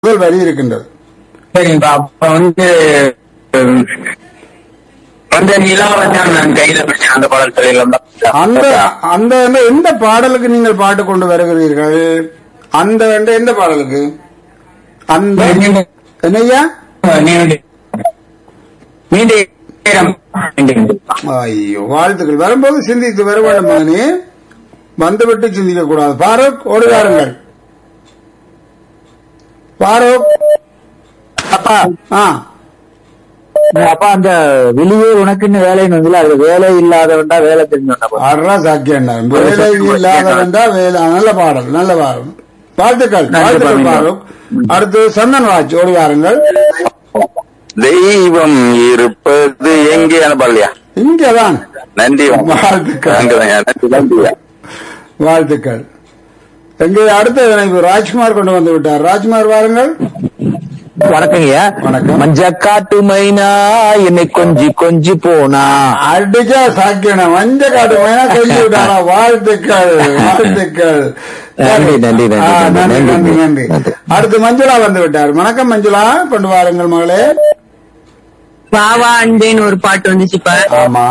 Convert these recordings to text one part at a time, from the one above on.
முதல் வரி இருக்கின்றது சரிங்க அப்ப வந்து உம், அந்த நிலாவை தான் நான் கையில பிடிச்சேன் அந்த பாடல் சொல்லிடலாம் அந்த அந்த அந்த எந்த பாடலுக்கு நீங்கள் பாட்டு கொண்டு வருகிறீர்கள் அந்த என்ற எந்த பாடலுக்கு அந்த என்னய்யா ஐயோ வாழ்த்துக்கள் வரும்போது சிந்தித்து வர வேண்டும் மகனே வந்துவிட்டு சிந்திக்க கூடாது பாரூக் ஓடுகாருங்கள் பாரூக் அப்பா ஆ அப்பா அந்த வெளியே உனக்குன்னு வேலைன்னு வந்து அது வேலை இல்லாதவன்டா வேலை தெரிஞ்சவன்டா அறா சாக்கியண்டா வேலை இல்லாதவன்டா வேலை நல்ல பாடல் நல்ல பாடல் வாழ்த்துக்கள் வாழ்த்துக்கள் பாரூக் அடுத்து சந்தன் ராஜ் ஓடுகாருங்கள் தெய்வம் இருப்பது எங்கே அனுப்பலையா இங்கதான் நன்றி வாழ்த்துக்கள். அங்கதான் நன்றி நன்றியா வாழ்த்துக்கள் எங்கே அடுத்த இணைப்பு ராஜ்குமார் கொண்டு வந்து விட்டார் ராஜ்குமார் வாருங்கள் வணக்கங்கய்யா வணக்கம். மஞ்ச காட்டு மைனா என்னை கொஞ்சி கொஞ்சி போனா அடிச்சா சாக்கியன மஞ்ச காட்டு மேனா சொல்லி விட்டாரா வாழ்த்துக்கள் வாழ்த்துக்கள் நன்றி, நன்றி, நன்றி, ஆ, நன்றி, நன்றி நன்றி நன்றி. நன்றி நன்றி. அடுத்து மஞ்சுளா வந்து விட்டார் வணக்கம் மஞ்சுளா கொண்டு வாருங்கள் மகளே வாவா அன்பேன்னு ஒரு பாட்டு வந்துச்சுப்பா ஆமா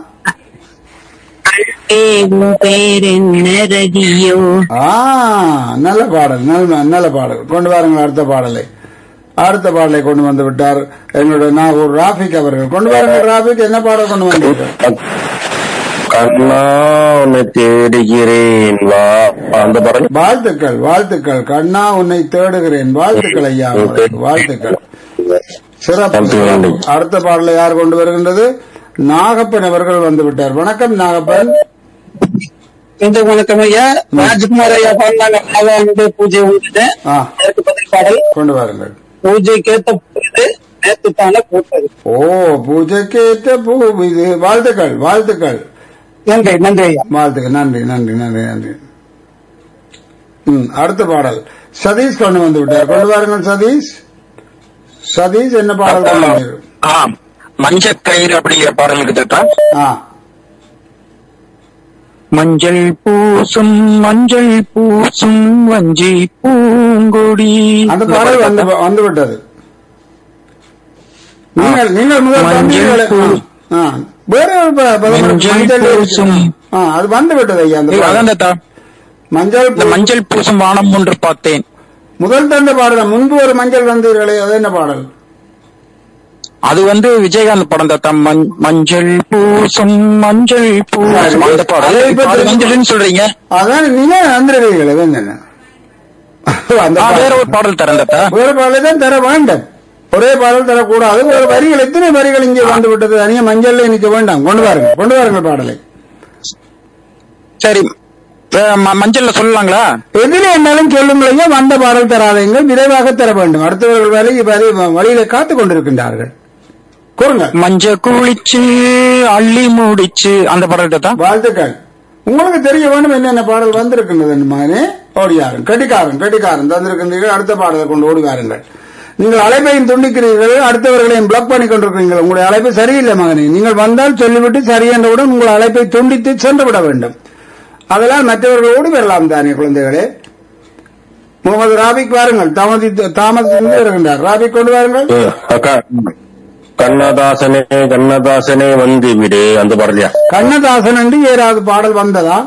அன்பே உன் பேர் என்ன ரதியோ ஆ நல்ல பாடல் நல்ல நல்ல பாடல் கொண்டு வாருங்கள் அடுத்த பாடலை அடுத்த பாடலை கொண்டு வந்து விட்டார் எங்களுடைய நாகூர் ராஃபிக் அவர்கள் கொண்டு வாருங்கள் ராஃபிக் என்ன பாடல் கொண்டு வந்தீர்கள் கண்ணா உன்னை தேடுகிறேன் வா அந்த படம் வாழ்த்துக்கள் வாழ்த்துக்கள் கண்ணா உன்னை தேடுகிறேன் வாழ்த்துக்கள் ஐயா உங்களுக்கு. வாழ்த்துக்கள் சிறப்பு நன்றி, நன்றி. அடுத்த பாடலை யார் கொண்டு வருகின்றது நாகப்பன் அவர்கள் வந்து விட்டார் வணக்கம் நாகப்பன் இந்த வணக்கம் ஐயா ராஜ்குமார் ஐயா பாடினாங்க அவ வந்து பூஜை வந்துட்டு ஆ அதற்கு பதில் பாடல் கொண்டு வாருங்கள் பூஜைக்கேத்த பூஜை நேத்து தானே போட்டது ஓ பூஜைக்கேற்ற பூ இது வாழ்த்துக்கள் வாழ்த்துக்கள் நன்றி நன்றி ஐயா வாழ்த்துக்கள் நன்றி நன்றி நன்றி நன்றி ம் அடுத்த பாடல் சதீஷ் கொண்டு வந்து விட்டார் கொண்டு வாருங்கள் சதீஷ் சதீஷ் என்ன பாடல் கொண்டு வந்தீர்கள்? மஞ்ச கயிறு அப்படிங்கிற பாடலுக்கு தான் ஆ மஞ்சள் பூசும் மஞ்சள் பூசும் வஞ்சி பூங்கொடி அந்த பாடல் வந்து வந்து விட்டது நீங்கள் நீங்கள் முதல் மஞ்சள் தந்தீர்களே. பூ- ஆ, ஆ. வேற ஒரு ப- பதம் இருக்கு. மஞ்சள் மஞ்சள் பூசும். ஆ, அது வந்து விட்டது ஐயா அந்த பாடல். அதான் தாத்தா மஞ்சள் இந்த பூ- மஞ்சள் பூசும் வானம் ஒன்று பார்த்தேன் முதல் தந்த பாடல் முன்பு ஒரு மஞ்சள் வந்தீர்களே அது என்ன பாடல் அது வந்து விஜயகாந்த் படம் தாத்தா மஞ்- மஞ்சள் பூசும் மஞ்சள் பூசும் அந்த பாடல் அதை இப்ப இப்ப அது தெரிஞ்சு- மஞ்சள்னு சொல்றீங்க அதான் நீங்க வந்திருக்கீங்களே அது என்ன அந்த நான் வேற பாடல். ஒரு பாடல் தரேன் தாத்தா வேறு பாடலை தான் தர வேண்டும் ஒரே பாடல் தரக்கூடாது ஒரு வரிகள் எத்தனை வரிகள் இங்கே வந்து விட்டது தனியா மஞ்சள்ல நிக்க வேண்டாம் கொண்டு வாருங்க கொண்டு வாருங்கள் பாடலை சரி அஹ் ம- மஞ்சள்ல சொல்லலாங்களா எதில் என்னாலும் சொல்லுங்களையோ வந்த பாடல் தராதீங்க விரைவாக தர வேண்டும் அடுத்தவர்கள் வழி வழி வழியில காத்துக் கொண்டிருக்கின்றார்கள் கூறுங்க மஞ்ச குளிச்சு அள்ளி முடிச்சு அந்த பாடல் தாத்தா வாழ்த்துக்கள் உங்களுக்கு தெரிய வேண்டும் என்னென்ன பாடல் வந்திருக்கின்றது மகனே ஓடியாருங்க கடிகாரன் கடிகாரன் தந்திருக்கின்றீர்கள் அடுத்த பாடலை கொண்டு ஓடிவாருங்கள் நீங்கள் அழைப்பையும் துண்டிக்கிறீர்கள் அடுத்தவர்களையும் பிளாக் பண்ணி கொண்டிருக்கிறீர்கள் உங்களுடைய அழைப்பு சரியில்லை மகனே நீங்கள் வந்தால் சொல்லிவிட்டு சரி என்றவுடன் உங்கள் அழைப்பை துண்டித்து சென்று விட வேண்டும் அதனால் மற்றவர்களோடு வரலாம் தானே குழந்தைகளே முகமது ராபிக் வாருங்கள் தாமதித்து தாமதித்து வருகின்றார் ராபிக் கொண்டு வாருங்கள் அக்கா கண்ணதாசனே கண்ணதாசனே வந்து விடு அந்த பாடலையா கண்ணதாசன் என்று ஏதாவது பாடல் வந்ததா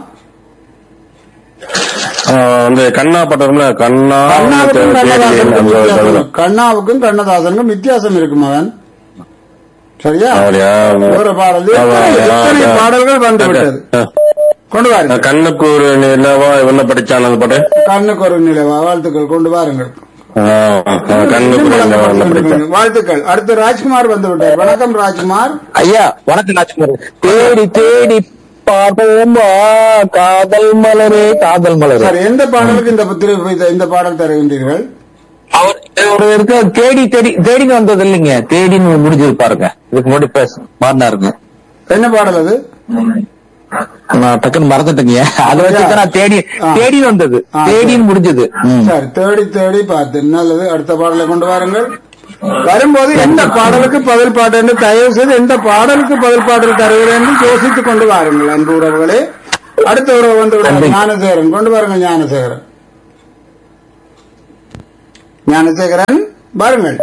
அந்த கண்ணா பட்டம்ல கண்ணா கண்ணாவுக்கும் தேடுகிறேன் கண்ணதாசனுக்கும் அந்த வித்தியாசம் பாடல். இருக்கு. கண்ணாவுக்கும் கண்ணதாசனுக்கும் வித்தியாசம் இருக்கு மகன் சரியா அப்படியா? ஒரு பாடல் ஆமா, எத்தனை- ஆமா, எத்தனை ஆமா. பாடல்கள் வந்து அக்கா, விட்டது ஆ. கொண்டு வாருங்க கண்ணுக்கு ஒரு நிலவா என்ன படிச்சான் அந்த பாட்டு கண்ணுக்கு ஒரு நிலவா வாழ்த்துக்கள் கொண்டு வாருங்கள் ஆ, ஆ, கண்ணுக்கு ஒரு நிலவா என்ன படிச்சான் வாழ்த்துக்கள் அடுத்து ராஜ்குமார் வந்து விட்டார் வணக்கம் ராஜ்குமார் ஐயா வணக்கம் ராஜ்குமார் தேடி தேடி பார்ப்போமா காதல் மலரே காதல் மலரே சார் எந்த பாடலுக்கு இந்த புத்திர- இந்த- இந்த பாடல் தருகின்றீர்கள் அவர் ஒரு இருக்க தேடி தேடி தேடின்னு வந்தது இல்லைங்க தேடின்னு முடிஞ்சது பாருங்க இதுக்கு முன்னாடி பேச மாறினாருங்க என்ன பாடல் அது நான் டக்குன்னு மறந்துட்டேங்க அதை வச்சு தான் நான் தேடி ஆ. தேடி வந்தது ஆ, தேடின்னு முடிஞ்சது ம். சரி தேடி தேடி பார்த்து நல்லது அடுத்த பாடலை கொண்டு வாருங்கள் வரும்போது எந்த பாடலுக்கு பதில் பாட்டு என்று தயவு செய்து எந்த பாடலுக்கு பதில் பாடல் தருகிறேன் என்று யோசித்துக் கொண்டு வாருங்கள் அன்பு உறவுகளே அடுத்த உறவு வந்து விடுவார் ஞானசேகரன் கொண்டு வாருங்கள் ஞானசேகரன் ஞானசேகரன் பாருங்கள்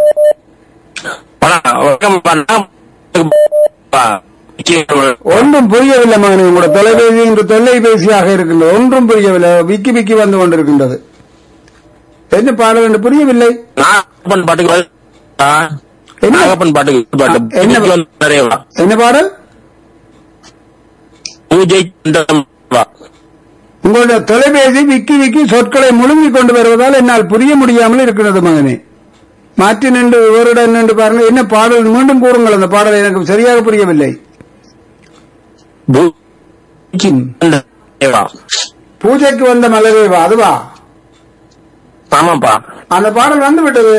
ஒன்றும் புரியவில்லை மகனே உங்களோட தொலைபேசி இன்று தொல்லைபேசியாக இருக்கின்றது ஒன்றும் புரியவில்லை விக்கி விக்கி வந்து கொண்டிருக்கின்றது என்ன பாடல் என்று புரியவில்லை நாகப்பன் பாட்டுக்கு பதில். ஆ, என்ன? நாகப்பன் பாட்டுக்கு பாட்டு என்ன? இன்னைக்கு வந்து நிறையவா என்ன பாடல் பூஜை குண்டம் வா. உங்களுடைய தொலைபேசி விக்கி விக்கி சொற்களை முழுங்கிக் கொண்டு வருவதால் என்னால் புரிய முடியாமல் இருக்கிறது மகனே மாற்றி நின்று வேறுடன் நின்று பாருங்க என்ன பாடல் மீண்டும் கூறுங்கள் அந்த பாடல் எனக்கு சரியாக புரியவில்லை பூஜைக்கு குண்டம் வா. பூஜைக்கு வந்த மலரேவா அதுவா ஆமாப்பா அந்த பாடல் வந்து விட்டது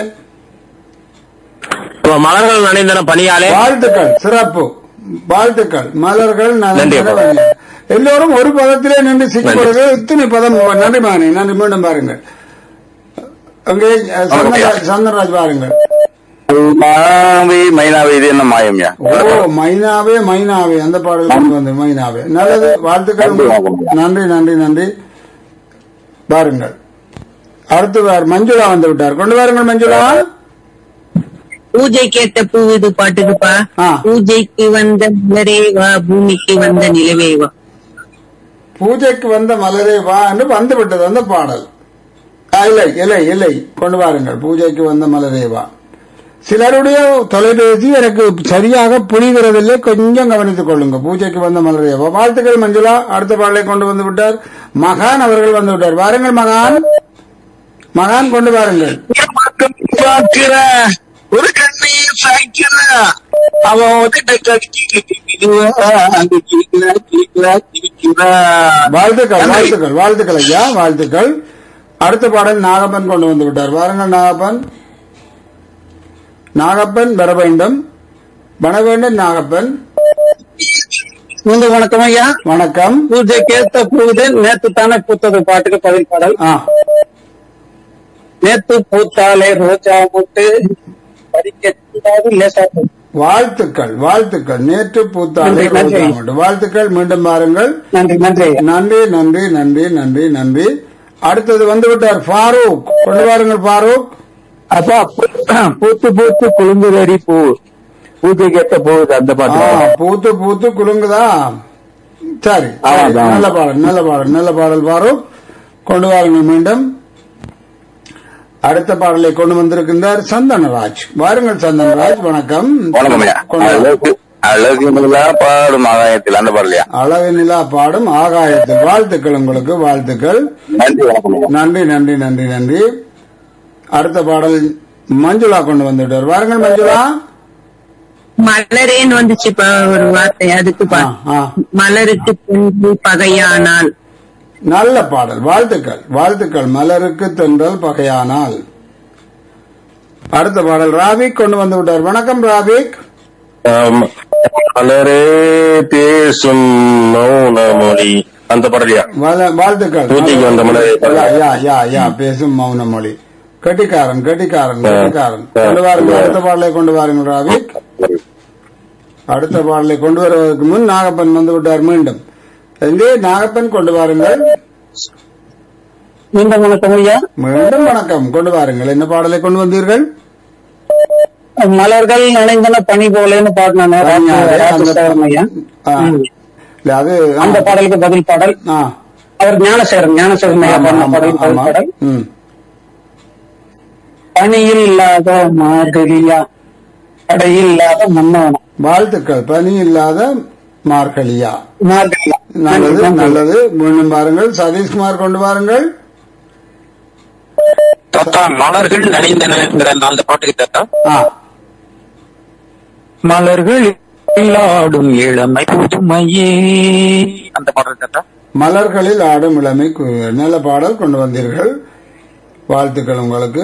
இப்ப மலர்கள் நனைந்தன பணியாலே வாழ்த்துக்கள் சிறப்பு வாழ்த்துக்கள் மலர்கள் நன்றி நலன்கள் அப்பா. வழியாக. எல்லோரும் ஒரு பதத்திலே நின்று சிக்கப்படுது இத்தனை பதம் நன்றி மகனே நன்றி மீண்டும் பாருங்கள் அங்கே அஹ், சந்தனராஜ் சந்தனராஜ் பாருங்கள் மாவி மைனாவி இது என்ன மாயம்யா ஓ மைனாவே மைனாவே அந்த பாடல் கொண்டு வந்து மைனாவே நல்லது வாழ்த்துக்கள் உங்களுக்கு. நன்றி நன்றி நன்றி பாருங்கள் அடுத்து வேறு மஞ்சுளா வந்து விட்டார் கொண்டு வாருங்கள் மஞ்சுளா பூஜைக்கேத்த பூ இது பாட்டுக்குப்பா ஆ. பூஜைக்கு வந்த மலரே வா பூமிக்கு வந்த நிலவே வா பூஜைக்கு வந்த மலரே வா என்று வந்து விட்டது அந்த பாடல் ஆ, இல்லை இல்லை இல்லை கொண்டு வாருங்கள் பூஜைக்கு வந்த மலரே வா சிலருடைய தொலைபேசி எனக்கு சரியாக புரிகிறதில்லை கொஞ்சம் கவனித்துக் கொள்ளுங்க பூஜைக்கு வந்த மலரே வா வாழ்த்துக்கள் மஞ்சுளா அடுத்த பாடலை கொண்டு வந்து விட்டார் மகான் அவர்கள் வந்து விட்டார் வாருங்கள் மகான் மகான் கொண்டு வாருங்கள் பார்க்கிற ஒரு கண்ணையும் சாய்க்கிற அவன் உன்கிட்ட கடிக்கிறா அங்க கிழிக்கிறா கிழிக்கிறா கிழிக்கிறா வாழ்த்துக்கள் வாழ்த்துக்கள் வாழ்த்துக்கள் ஐயா வாழ்த்துக்கள் அடுத்த பாடல் நாகப்பன் கொண்டு வந்து விட்டார் வாருங்கள் நாகப்பன் நாகப்பன் வர வேண்டும் வர வேண்டும் நாகப்பன் மீண்டும் வணக்கம் ஐயா வணக்கம் பூஜை கேத்த பூஜை நேத்து தானே பூத்தது பாட்டுக்கு பதில் பாடல் ஆ நேத்து பூத்தாலே ரோஜா முட்டு பறிக்க கூடாது லேசா போச்சு. வாழ்த்துக்கள் வாழ்த்துக்கள் நேற்று பூத்தாலே நன்றி, நன்றி. ரோஜா மொட்டு. வாழ்த்துக்கள் மீண்டும் பாருங்கள் நன்றி நன்றி ஐயா நன்றி நன்றி நன்றி நன்றி நன்றி அடுத்தது வந்து விட்டார் ஃபாரூக் கொண்டு வாருங்கள் ஃபாரூக் அப்பா பூத்து பூத்து குழுங்குதடி பூ பூஜை கேட்ட போகுது அந்த ஆ, பூத்து பூத்து குலுங்குதா சரி ஆ, சரி. அதான். நல்ல பாடல் நல்ல பாடல் நல்ல பாடல் பாரும் கொண்டு வாருங்கள் மீண்டும் அடுத்த பாடலை கொண்டு வந்திருக்கின்றார் சந்தனராஜ் வாருங்கள் சந்தனராஜ் வணக்கம் வணக்கம்யா கொண்டு வாருங்கள். அழகு அழகு முதலா பாடும் ஆகாயத்தில் அந்த பாடலையா அழகு நிலா பாடும் ஆகாயத்தில் வாழ்த்துக்கள் உங்களுக்கு வாழ்த்துக்கள் நன்றி வணக்கம் நன்றி நன்றி நன்றி நன்றி அடுத்த பாடல் மஞ்சுளா கொண்டு வந்துட்டார் வாருங்கள் மஞ்சுளா மலரேன்னு வந்துச்சுப்பா ஒரு வார்த்தை அதுக்குப்பா ஆ, ஆ. மலருக்கு பொங்கு பகையானால் நல்ல பாடல் வாழ்த்துக்கள் வாழ்த்துக்கள் மலருக்கு தென்றல் பகையானால் அடுத்த பாடல் ராபிக் கொண்டு வந்து விட்டார் வணக்கம் ராபிக் ஆம். மலரே பேசும் மௌன மொழி அந்த பாடலையா வல- வாழ்த்துக்கள் பூஜைக்கு வந்த மலரே. யா, யா யா யா பேசும் மௌன மொழி கெட்டிக்காரன் கெட்டிக்காரன் ஆ. கெட்டிக்காரன் ஆ. கொண்டு வாருங்கள் அடுத்த பாடலை கொண்டு வாருங்கள் ராபிக் அடுத்த பாடலை கொண்டு வருவதற்கு முன் நாகப்பன் வந்து விட்டார் மீண்டும் எங்கே நாகப்பன் கொண்டு வாருங்கள் மீண்டும் வணக்கம் ஐயா மீண்டும் வணக்கம் கொண்டு வாருங்கள் என்ன பாடலை கொண்டு வந்தீர்கள் மலர்கள் நினைந்தன பனி போலேன்னு பாடினானே பனியாலே அந்த- ராஜசேகரன் ஐயா ஆ. ம். இல்ல அது அந்த பாடலுக்கு பதில் பாடல் ஆ. அவர் ஞானசேகரன் ஞானசேகரன் ஐயா ஆமா, பாடின ஆமா, பாடல் பதில் ஆமா. பாடல் ம். பனியில் இல்லாத மார்கழியா கடையில் இல்லாத மன்னவனம் வாழ்த்துக்கள் பனி இல்லாத மார்கழியா மார்கழியா நல்லது நன்றி, நன்றி. நல்லது மீண்டும் பாருங்கள் சதீஷ்குமார் கொண்டு வாருங்கள் தாத்தா மலர்கள் நனைந்தனங்கிற அந்த- அந்த பாட்டுக்கு தாத்தா ஆ. மலர்கள் ஆடும் இளமை புதுமையே அந்த பாடல் தாத்தா மலர்களில் ஆடும் இளமை கு- நல்ல பாடல் கொண்டு வந்தீர்கள் வாழ்த்துக்கள் உங்களுக்கு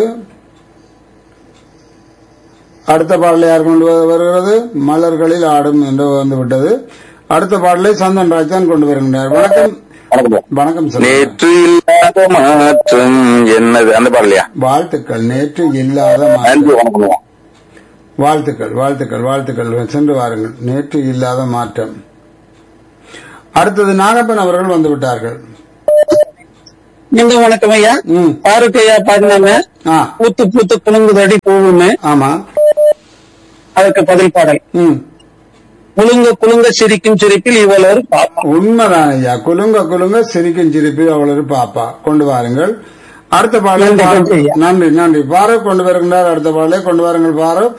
அடுத்த பாடலை யார் கொண்டு வ- வருகிறது மலர்களில் ஆடும் என்று வந்து விட்டது அடுத்த பாடலை சந்தன் ராஜ் தான் கொண்டு வருகின்றார் வணக்கம் வணக்கம் வணக்கம் சார் நேற்று இல்லாத மாற்றம் என்னது அந்த பாடலையா வாழ்த்துக்கள் நேற்று இல்லாத மாற்றம். நன்றி வணக்கம் வாழ்த்துக்கள் வாழ்த்துக்கள் வாழ்த்துக்கள் சென்று வாருங்கள் நேற்று இல்லாத மாற்றம் அடுத்தது நாகப்பன் அவர்கள் வந்து விட்டார்கள் இந்த வணக்கம் ஐயா ம் பாருக்கு ஐயா பாடினாங்க ஆ பூத்து பூத்து குலுங்குதடி பூவுன்னு ஆமா அதுக்கு பதில் பாடல் ம் குலுங்க குலுங்க சிரிக்கும் சிரிப்பில் இவள் ஒரு பாப்பா உண்மைதான் ஐயா குலுங்க குலுங்க சிரிக்கும் சிரிப்பில் அவ்வளவு பாப்பா கொண்டு வாருங்கள் அடுத்த பாடலை நன்றி, பாரு- நன்றி ஐயா. நன்றி நன்றி பாரூக் கொண்டு வருகின்றார் அடுத்த பாடலை கொண்டு வாருங்கள் பாரூக்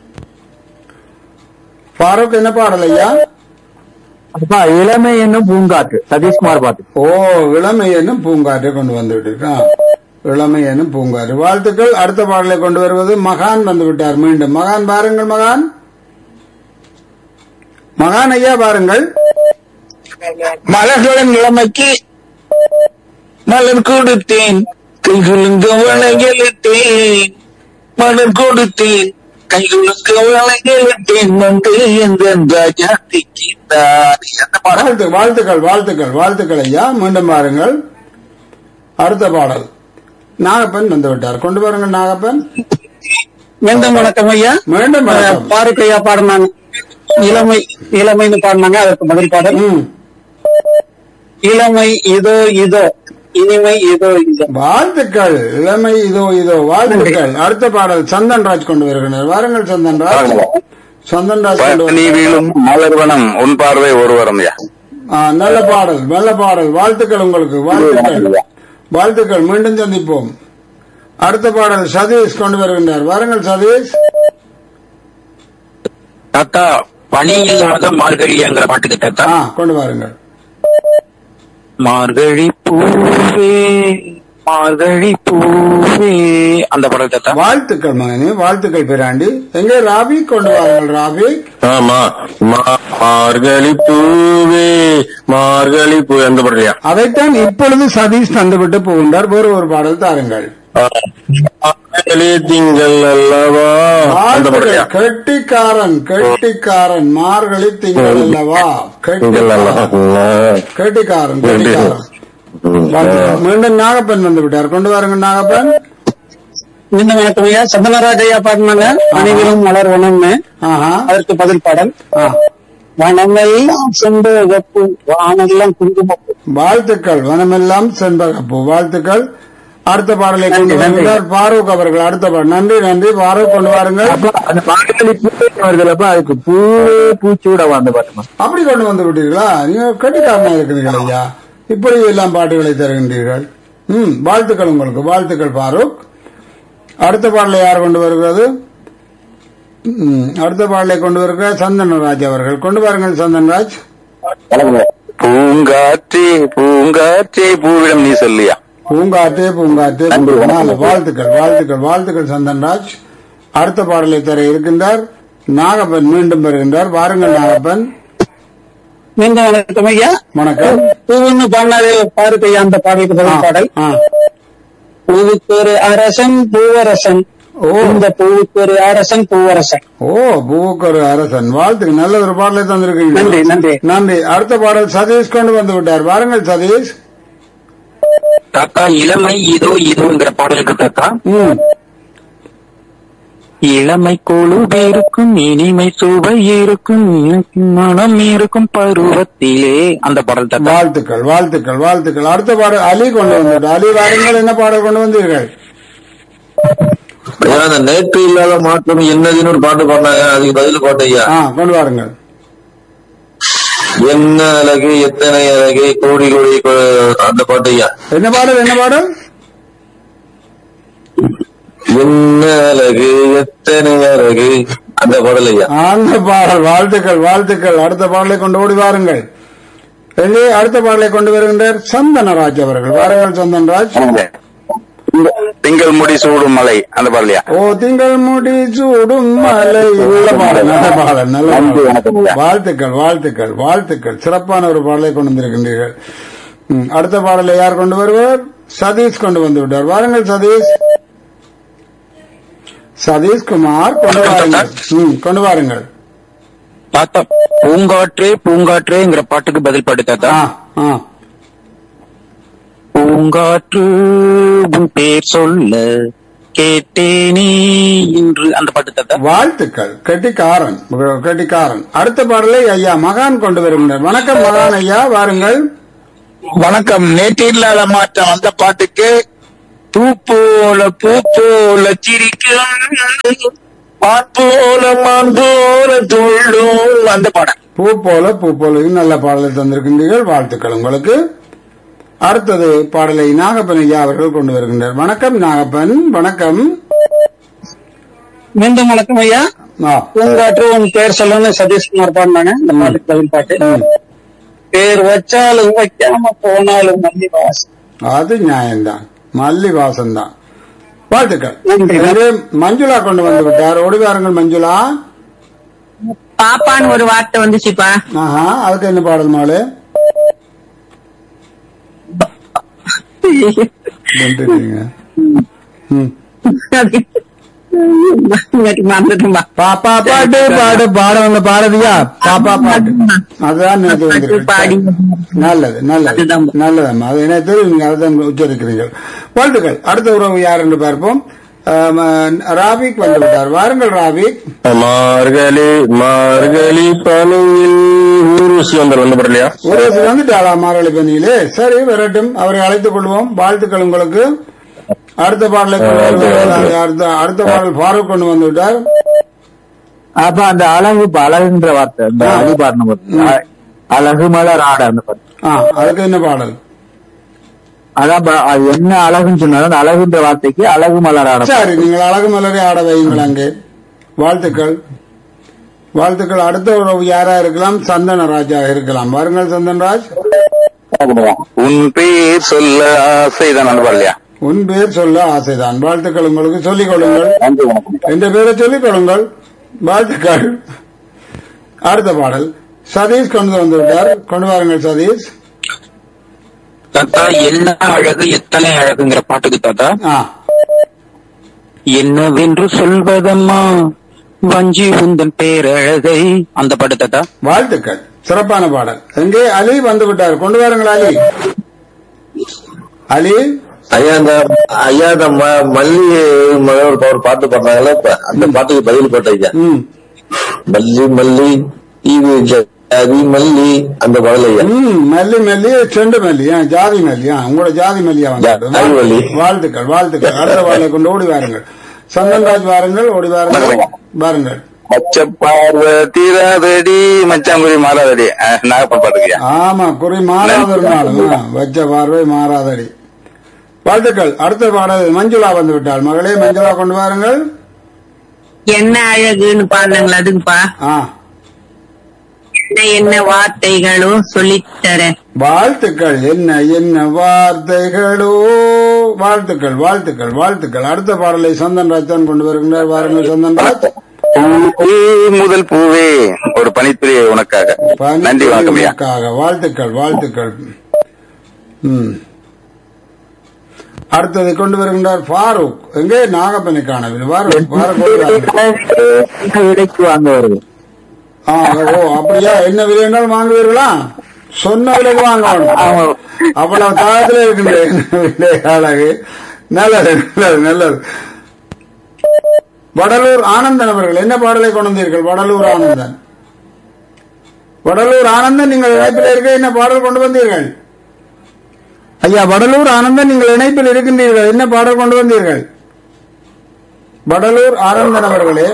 பாரூக் என்ன பாடல் ஐயா அப்பா இளமை என்னும் பூங்காற்று சதீஷ்குமார் பாட்டு ஓ இளமை என்னும் பூங்காற்றை கொண்டு வந்து விட்டிருக்கான் இளமை என்னும் பூங்காற்று வாழ்த்துக்கள் அடுத்த பாடலை கொண்டு வருவது மகான் வந்து விட்டார் மீண்டும் மகான் பாருங்கள் மகான் மகான் ஐயா பாருங்கள் மலர்களின் இளமைக்கு மலர் கொடுத்தேன் கைகுலுங்க வளையலிட்டேன் மலர் கொடுத்தேன் கைகுலுங்க வளையலிட்டேன் வந்து எந்த ராஜாத்திக்கு தாரி அந்த பாடல் வாழ்த்து வாழ்த்துக்கள் வாழ்த்துக்கள் வாழ்த்துக்கள் ஐயா மீண்டும் பாருங்கள் அடுத்த பாடல் நாகப்பன் வந்து விட்டார் கொண்டு பாருங்கள் நாகப்பன் மீண்டும் வணக்கம் ஐயா மீண்டும் வணக்கம். பாருக்கு ஐயா பாடினாங்க இளமை இளமைன்னு பாடினாங்க அதுக்கு பதில் பாடல் ம் இளமை இதோ இதோ இனிமை இதோ இதோ வாழ்த்துக்கள் இளமை இதோ இதோ வாழ்த்துக்கள் அடுத்த பாடல் சந்தன் ராஜ் கொண்டு வருகிறார் வாருங்கள் சந்தன் ராஜ் சந்தன் ராஜ் கொண்டு நீ வருகிறார். வீழும் மலர்வனம் உன் பார்வை ஒருவரம் யா ஆ, நல்ல பாடல் நல்ல பாடல் வாழ்த்துக்கள் உங்களுக்கு வாழ்த்துக்கள் வாழ்த்துக்கள் மீண்டும் சந்திப்போம் அடுத்த பாடல் சதீஷ் கொண்டு வருகின்றார் வாருங்கள் சதீஷ் தாத்தா பனி இல்லாத மார்கழிங்கிற பாட்டுக்கு தாத்தா ஆ கொண்டு வாருங்கள் மார்கழி பூவே மார்கழி பூவே அந்த பாடல் தாத்தா வாழ்த்துக்கள் மகனே வாழ்த்துக்கள் பிராண்டி எங்கே ராபி கொண்டு வாருங்கள் ராபி ஆமா மார்கழி பூவே மார்கழி பூ எந்த படலையா அதைத்தான் இப்பொழுது சதீஷ் தந்துவிட்டு போகின்றார் வேறு ஒரு பாடல் தாருங்கள் மார்கழி திங்கள் அல்லவா அந்த படலையா கெட்டிக்காரன் கெட்டிக்காரன் மார்கழி திங்கள் அல்லவா திங்கள் அல்லவா கெட்டிக்காரன் கெட்டிக்காரன் கெட்டிக்காரன் வாழ்த்துக்கள். மீண்டும் நாகப்பன் வந்து விட்டார் கொண்டு வாருங்க நாகப்பன் இந்த வணக்கம் ஐயா சந்தனராஜையா பாடினாங்க அனைவரும் மலர் வனம்னு ஆஹா அதற்கு பதில் பாடல் ஆ. வனமெல்லாம் செம்பகப்பூ வானெல்லாம் குங்குமப்பூ வாழ்த்துக்கள் வனமெல்லாம் செண்பகப்பூ வாழ்த்துக்கள் அடுத்த பாடலை கொண்டு நன்றி, நன்றி. வருகிறார் பாரூக் அவர்கள் அடுத்த பாடல் நன்றி நன்றி பாரூக் கொண்டு வாருங்கள் அப்பா அந்த மார்கழி பூவே வருதுலப்பா அதுக்கு பூவே பூச்சூடவா அந்த பாட்டுமா அப்படி கொண்டு வந்து விட்டீர்களா நீங்க கட்டிக்காரனா இருக்கிறீர்கள் ஐயா இப்படி எல்லாம் பாட்டுகளை தருகின்றீர்கள் ம் வாழ்த்துக்கள் உங்களுக்கு வாழ்த்துக்கள் பாரூக் அடுத்த பாடலை யார் கொண்டு வருகிறது ம், அடுத்த பாடலை கொண்டு வருகிறார் சந்தனராஜ் அவர்கள் கொண்டு வாருங்கள் சந்தன்ராஜ் பூங்காற்றே பூங்காற்றே பூவிடம் நீ சொல்லியா பூங்காற்றே பூங்காற்றே நாலு வாழ்த்துக்கள் வாழ்த்துக்கள் வாழ்த்துக்கள் சந்தன்ராஜ் அடுத்த பாடலை தர இருக்கின்றார் நாகப்பன் மீண்டும் வருகின்றார் வாருங்கள் நாகப்பன் மீண்டும் வணக்கம் ஐயா வணக்கம் பூவுன்னு பாடினாலே பாருக்கு ஐயா அந்த பாடலுக்கு பதில் பாடல் ஆ. பூவுக்கு ஒரு அரசன் பூவரசன் ஓ. இந்த பூவுக்கு ஒரு அரசன் பூவரசன் ஓ பூக்கர் அரசன் வாழ்த்துக்கு நல்ல ஒரு பாடலை தந்திருக்கீங்க நன்றி நன்றி நன்றி அடுத்த பாடல் சதீஷ் கொண்டு வந்து விட்டார் வாருங்கள் சதீஷ் தாத்தா இளமை இதோ இதோங்கிற பாடலுக்கு தாத்தா ம் இளமை கொழுது இருக்கும் இனிமை சுவை இருக்கும் மனம் இருக்கும் பருவத்திலே அந்த பாடல் தாத்தா வாழ்த்துக்கள் வாழ்த்துக்கள் வாழ்த்துக்கள் அடுத்த பாடல் அலி கொண்டு வந்துட்டார் அலி வாருங்கள் என்ன பாடல் கொண்டு வந்தீர்கள் ஐயா அந்த நேற்று இல்லாத மாற்றம் என்னதுன்னு ஒரு பாட்டு பாடினாங்க அதுக்கு பதில் கோட்டையா ஆ கொண்டு வாருங்கள் என்ன அழகு எத்தனை அழகு கோடி கோடி கோ- அந்த பாட்டு ஐயா என்ன பாடல் என்ன பாடல் என்ன அழகு எத்தனை அழகு அந்த பாடல் ஐயா அந்த பாடல் வாழ்த்துக்கள் வாழ்த்துக்கள் அடுத்த பாடலை கொண்டு ஓடி வாருங்கள் எங்கே அடுத்த பாடலை கொண்டு வருகின்றார் சந்தனராஜ் அவர்கள் வாருங்கள் சந்தன்ராஜ் திங்கள் முடி சூடும் மலை அந்த பாடலையா ஓ திங்கள் முடி சூடும் மலை நல்ல பாடல் நல்ல பாடல் நல்ல பாடல். வாழ்த்துக்கள் வாழ்த்துக்கள் வாழ்த்துக்கள் சிறப்பான ஒரு பாடலை கொண்டு வந்திருக்கின்றீர்கள் ம், அடுத்த பாடலை யார் கொண்டு வருவார் சதீஷ் கொண்டு வந்து விட்டார் வாருங்கள் சதீஷ் சதீஷ் குமார் கொண்டு வாருங்கள் ம், கொண்டு வாருங்கள் தாத்தா பூங்காற்றே பூங்காற்றேங்கிற பாட்டுக்கு பதில் பாடு தாத்தா ஆ ஆ பூங்காற்று உன் பேர் சொல்ல கேட்டேனே இன்று அந்த பாட்டு தாத்தா வாழ்த்துக்கள் கெட்டிக்காரன் கெட்டிக்காரன் அடுத்த பாடலை ஐயா மகான் கொண்டு வருகின்றார் வணக்கம் மகான் ஐயா வாருங்கள் வணக்கம் நேற்று இல்லாத மாற்றம் அந்த பாட்டுக்கு பூ போல பூ போல சிரிக்கும் மான் போல மான் போல துள்ளும் அந்த பாடம் பூ போல பூ போல இது நல்ல பாடலை தந்திருக்கின்றீர்கள் வாழ்த்துக்கள் உங்களுக்கு அடுத்தது பாடலை நாகப்பன் ஐயா அவர்கள் கொண்டு வருகின்றார் வணக்கம் நாகப்பன் வணக்கம் மீண்டும் வணக்கம் ஐயா ஆ, பூங்காற்று உன் பேர் சொல்லணும் சதீஷ்குமார் பாடினாங்க இந்த பாட்டுக்கு பதில் பாட்டு ம். பேர் வச்சாலும் வைக்காம போனாலும் மல்லி வாசம் அது நியாயம்தான் மல்லி வாசம் தான் வாழ்த்துக்கள் நன்றி. எனவே மஞ்சுளா கொண்டு வந்து விட்டார் ஓடிவாருங்கள் மஞ்சுளா பாப்பான்னு ஒரு வார்த்தை வந்துச்சுப்பா ஆஹா அதுக்கு என்ன பாடல் மாலு நன்றிங்க. ம். மறந்துட்டும்பா பாப்பா பாட்டு பாடு பாட வந்த பாடதியா பாப்பா பாட்டு அதுதான் நேற்று வந்திருக்கு. பாடி நல்லது நல்லது அதுதான். நல்லதம்மா அது என்ன தெரியும் நீங்க அதைதான் உச்சரிக்கிறீர்கள் வாழ்த்துக்கள் அடுத்த உறவு யார் என்று பார்ப்போம் ஆம், ராபிக் வந்து விட்டார் வாருங்கள் ராபிக் மார்கழி மார்கழி பனியில் ஊர்வசி வந்தர் வந்து இல்லையா ஊரேசி வந்துட்டாளா மாரளி பணியிலே சரி வரட்டும் அவரை அழைத்துக் கொள்வோம் வாழ்த்துக்கள் உங்களுக்கு அடுத்த பாடலை கொண்டு வருவார்கள். அடுத்த அடுத்த பாடல் ஃபாரூக் கொண்டு வந்து விட்டார் அப்ப அந்த அழகு இப்ப அழகுன்ற வார்த்தை இந்த அழகு பாடின பாட்டு. அழகு மலர் ஆட அந்த பாட்டு ஆ அதுக்கு என்ன பாடல் அதான் ப- அது என்ன அழகுன்னு சொன்னாலும் அந்த அழகுன்ற வார்த்தைக்கு அழகு மலர் ஆட சரி நீங்கள் அழகு மலரை ஆட வையுங்கள் அங்கே வாழ்த்துக்கள் வாழ்த்துக்கள் அடுத்த உறவு யாரா இருக்கலாம் சந்தன ராஜா இருக்கலாம் வாருங்கள் சந்தன்ராஜ் உன் பேர் சொல்ல ஆசைதான் அந்த பாடலையா உன் பேர் சொல்ல ஆசைதான் வாழ்த்துக்கள் உங்களுக்கு சொல்லிக் கொள்ளுங்கள் நன்றி வணக்கம் என்ற பேரை சொல்லிக் கொள்ளுங்கள் வாழ்த்துக்கள் அடுத்த பாடல் சதீஷ் கொண்டு வந்து விட்டார் கொண்டு வாருங்கள் சதீஷ் தாத்தா என்ன அழகு எத்தனை அழகுங்கிற பாட்டுக்கு தாத்தா ஆ என்னவென்று சொல்வதம்மா வஞ்சி உந்தன் பேரழகை அந்த பாட்டு தாத்தா வாழ்த்துக்கள் சிறப்பான பாடல் எங்கே அலி வந்து விட்டார் கொண்டு வாருங்கள் அலி அலி ஐயா இந்த ஐயா இந்த ம- மல்லி மலர் ஒரு பாட்டு பாடுறாங்கல்ல இப்ப அந்த பாட்டுக்கு பதில் போட்ட ஐயா ம் மல்லி மல்லி இது ஜாதி மல்லி அந்த பாடல் ஐயா ம் மல்லி மல்லி செண்டு மல்லி ஆ, ஜாதி மல்லி ஆ, உங்களோட ஜாதி மல்லியா ஜாதி வந்து மல்லி. வாழ்த்துக்கள் வாழ்த்துக்கள் அடுத்த பாடலை கொண்டு ஓடி வாருங்கள் சந்தன்ராஜ் வாருங்கள் ஓடி வாருங்கள் வாருங்கள் மச்ச பார்வை தீராதடி மச்சாங்குடி மாறாதடி அஹ், நாகப்பன் பாட்டுக்குயா ஆமா குறி மாறாத இருந்தாலும் ஆ, வச்ச பார்வை மாறாதடி வாழ்த்துக்கள் அடுத்த பாடல் மஞ்சுளா வந்து விட்டாள் மகளே மஞ்சுளா கொண்டு வாருங்கள் என்ன அழகுன்னு பாருங்களா அதுக்குப்பா ஆ என்ன என்ன வார்த்தைகளோ சொல்லித்தரேன் வாழ்த்துக்கள் என்ன என்ன வார்த்தைகளோ வாழ்த்துக்கள் வாழ்த்துக்கள் வாழ்த்துக்கள் அடுத்த பாடலை சந்தன் ராஜ் தான் கொண்டு வருகின்றார் வாருங்கள் சந்தன் ராஜ் பூவே முதல் பூவே ஒரு பனித்துறை உனக்காக நன்றி வணக்கம் ஐயா பணிக்காக வாழ்த்துக்கள் வாழ்த்துக்கள் ம் அடுத்ததை கொண்டு வருகின்றார் ஃபாரூக் எங்கே நாகப்பனை காணவில்லை ஃபாரூக் ஃபாரூக் கொண்டு வாருங்கள். விலைக்கு வாங்க வருது ஆ, ஓ அப்படியா என்ன விலை என்றாலும் வாங்குவீர்களா சொன்ன விலைக்கு வாங்க வேணும் அவ்வளவு தாகத்துல இருக்கின்ற அழகு நல்லது நல்லது நல்லது வடலூர் ஆனந்தன் அவர்கள் என்ன பாடலை கொண்டு வந்தீர்கள் வடலூர் ஆனந்தன் வடலூர் ஆனந்தன் நீங்கள் இணைப்பில் இருக்க என்ன பாடல் கொண்டு வந்தீர்கள் ஐயா வடலூர் ஆனந்தன் நீங்கள் இணைப்பில் இருக்கின்றீர்கள் என்ன பாடல் கொண்டு வந்தீர்கள் வடலூர் ஆனந்தன் அவர்களே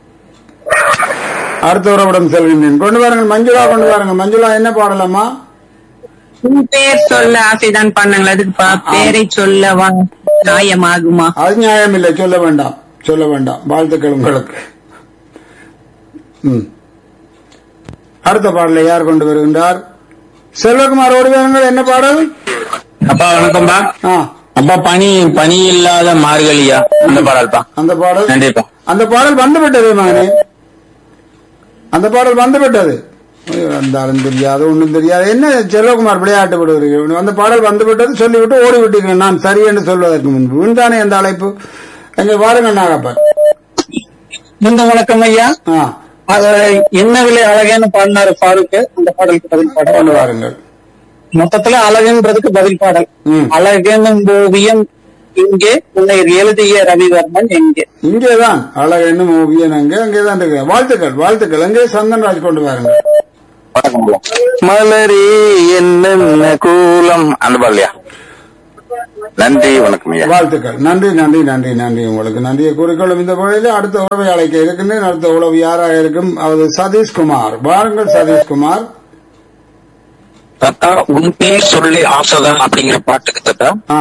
அடுத்த உறவிடம் செல்கின்றேன் கொண்டு வாருங்கள் மஞ்சுளா கொண்டு வாருங்கள் மஞ்சுளா என்ன பாடலம்மா உன் பேர் சொல்ல ஆசைதான் பண்ணாங்களா அதுக்குப்பா பேரை சொல்லவா நியாயமாகுமா அது நியாயம் இல்லை சொல்ல வேண்டாம் சொல்ல வேண்டாம் வாழ்த்துக்கள் உங்களுக்கு ம். அடுத்த பாடலை யார் கொண்டு வருகின்றார் செல்வகுமார் ஓடி வாருங்கள் என்ன பாடல் அப்பா வணக்கம்பா ஆ அப்பா பனி பனி இல்லாத மார்கழியா அந்த பாடல்பா அந்த பாடல் நன்றிப்பா அந்த பாடல் வந்துவிட்டது மகனே அந்த பாடல் வந்துவிட்டது ஐயோ, இருந்தாலும் தெரியாது ஒன்றும் தெரியாது என்ன செல்வகுமார் விளையாட்டு விடுகிறீர்கள் அந்த பாடல் வந்துவிட்டது சொல்லிவிட்டு ஓடி விட்டீர்கள் நான் சரி என்று சொல்வதற்கு முன்பு வீண்தானே அந்த அழைப்பு எங்க பாருங்கள் நாகப்பன் மீண்டும் வணக்கம் ஐயா ஆ அது என்ன விலை அழகேன்னு பாடினாரு பாருக்கு அந்த பாடலுக்கு பதில் கொண்டு பாடல் வாருங்கள் மொத்தத்துல அழகுன்றதுக்கு பதில் பாடல் ம். அழகெனும் ஓவியம் இங்கே உன்னை எழுதிய ரவிவர்மன் எங்கே இங்கேதான் அழகு என்னும் ஓவியன் அங்கே அங்கேதான் இருக்கு வாழ்த்துக்கள் வாழ்த்துக்கள் அங்கே சந்தன்ராஜ் கொண்டு வாருங்கள் வணக்கம் மலரே என்னென்ன கூலம் அந்த பாடலையா நன்றி வணக்கம் ஐயா வாழ்த்துக்கள் நன்றி நன்றி நன்றி நன்றி உங்களுக்கு நன்றியை கூறிக்கொள்ளும் இந்த பொழுது அடுத்த உறவை அழைக்க இருக்கின்றேன் அடுத்த உறவு யாராக இருக்கும் அவர் சதீஷ்குமார் வாருங்கள் சதீஷ்குமார் தாத்தா உன் பேர் சொல்லி ஆசைதான் அப்படிங்கிற பாட்டுக்கு தாத்தா ஆ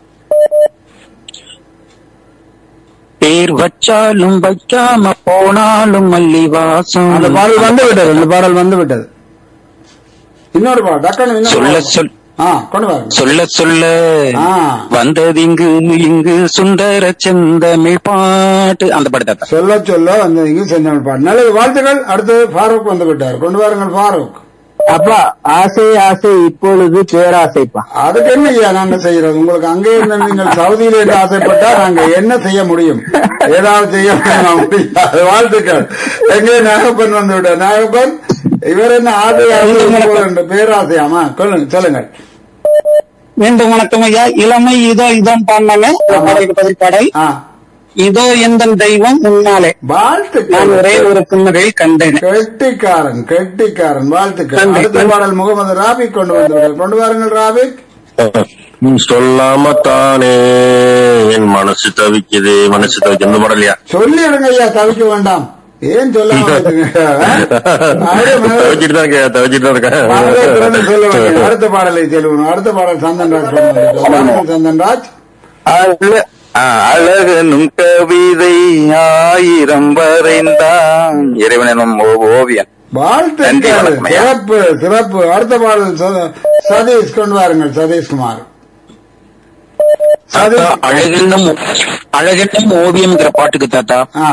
பேர் வச்சாலும் வைக்காம போனாலும் மல்லி வாசம் அந்த பாடல் வந்து விட்டது இந்த பாடல் வந்து விட்டது இன்னொரு பாடல் டக்குனு இன்னொரு சொல்ல பாடல். சொல் ஆ கொண்டு வாருங்க சொல்ல சொல்ல ஆ. வந்தது இங்கு இங்கு சுந்தர செந்தமிழ் பாட்டு அந்த பாட்டு தாத்தா சொல்ல சொல்ல வந்து இங்கு செந்தமிழ் பாடல் நல்லது வாழ்த்துக்கள் அடுத்தது ஃபாரூக் வந்து விட்டார் கொண்டு வாருங்கள் ஃபாரூக் அப்பா ஆசை ஆசை இப்பொழுது பேராசைப்பா அதுக்கு என்ன ஐயா நாங்க செய்யறது உங்களுக்கு அங்கே இருந்து நீங்கள் சவுதியில இருந்து ஆசைப்பட்டா நாங்க என்ன செய்ய முடியும் ஏதாவது செய்ய முடியாது வாழ்த்துக்கள் எங்கே நாகப்பன் வந்து விட்ட நாகப்பன் இவர் என்ன ஆசை ஆசை என்ற பேராசையாமா சொல்லுங்க சொல்லுங்கள் மீண்டும் வணக்கம் ஐயா இளமை இதோ இதான் பாடினாங்க பாடலுக்கு பதில் பாடல் ஆ இதோ எந்த தெய்வம் முன்னாலே நான் வாழ்த்துக்கள் ஒரே ஒரு புன்னகை கண்டேன் கெட்டிக்காரன் கெட்டிக்காரன் வாழ்த்துக்கள் நன்றி. அடுத்த பாடல் முகமது ராபிக் கொண்டு வந்து கொண்டு வாருங்கள் ராபிக் சொல்லாம தானே என் மனசு தவிக்குது மனசு தவிக்க எந்த பாடலையா சொல்லிடுங்க ஐயா தவிக்க வேண்டாம் ஏன் சொல்லாம வச்சுங்க? அப்படியே மேல- தவிச்சிட்டு தான் இருக்கேன் தவிச்சிட்டு தான் பாடலை திறந்து சொல்ல இருக்கேன் வேண்டியது. அடுத்த பாடலை செல்வணும் அடுத்த பாடல் சந்தன்ராஜ் கொண்டு வந்திருக்கிறார். சந்தன்ராஜ் அழ- ஆ, அழகனும் கவிதை ஆயிரம் வரைந்தான் இறைவன் எனும் ஓ- ஓவியன் நன்றி, வாழ்த்துக்கள் வணக்கம் ஐயா. சிறப்பு சிறப்பு அடுத்த பாடல் ச- சதீஷ் கொண்டு வாருங்கள் சதீஷ்குமார் தாத்தா சதீஷ் அழகென்னும் அழகென்னும் ஓவியம்ங்கிற பாட்டுக்கு தாத்தா ஆ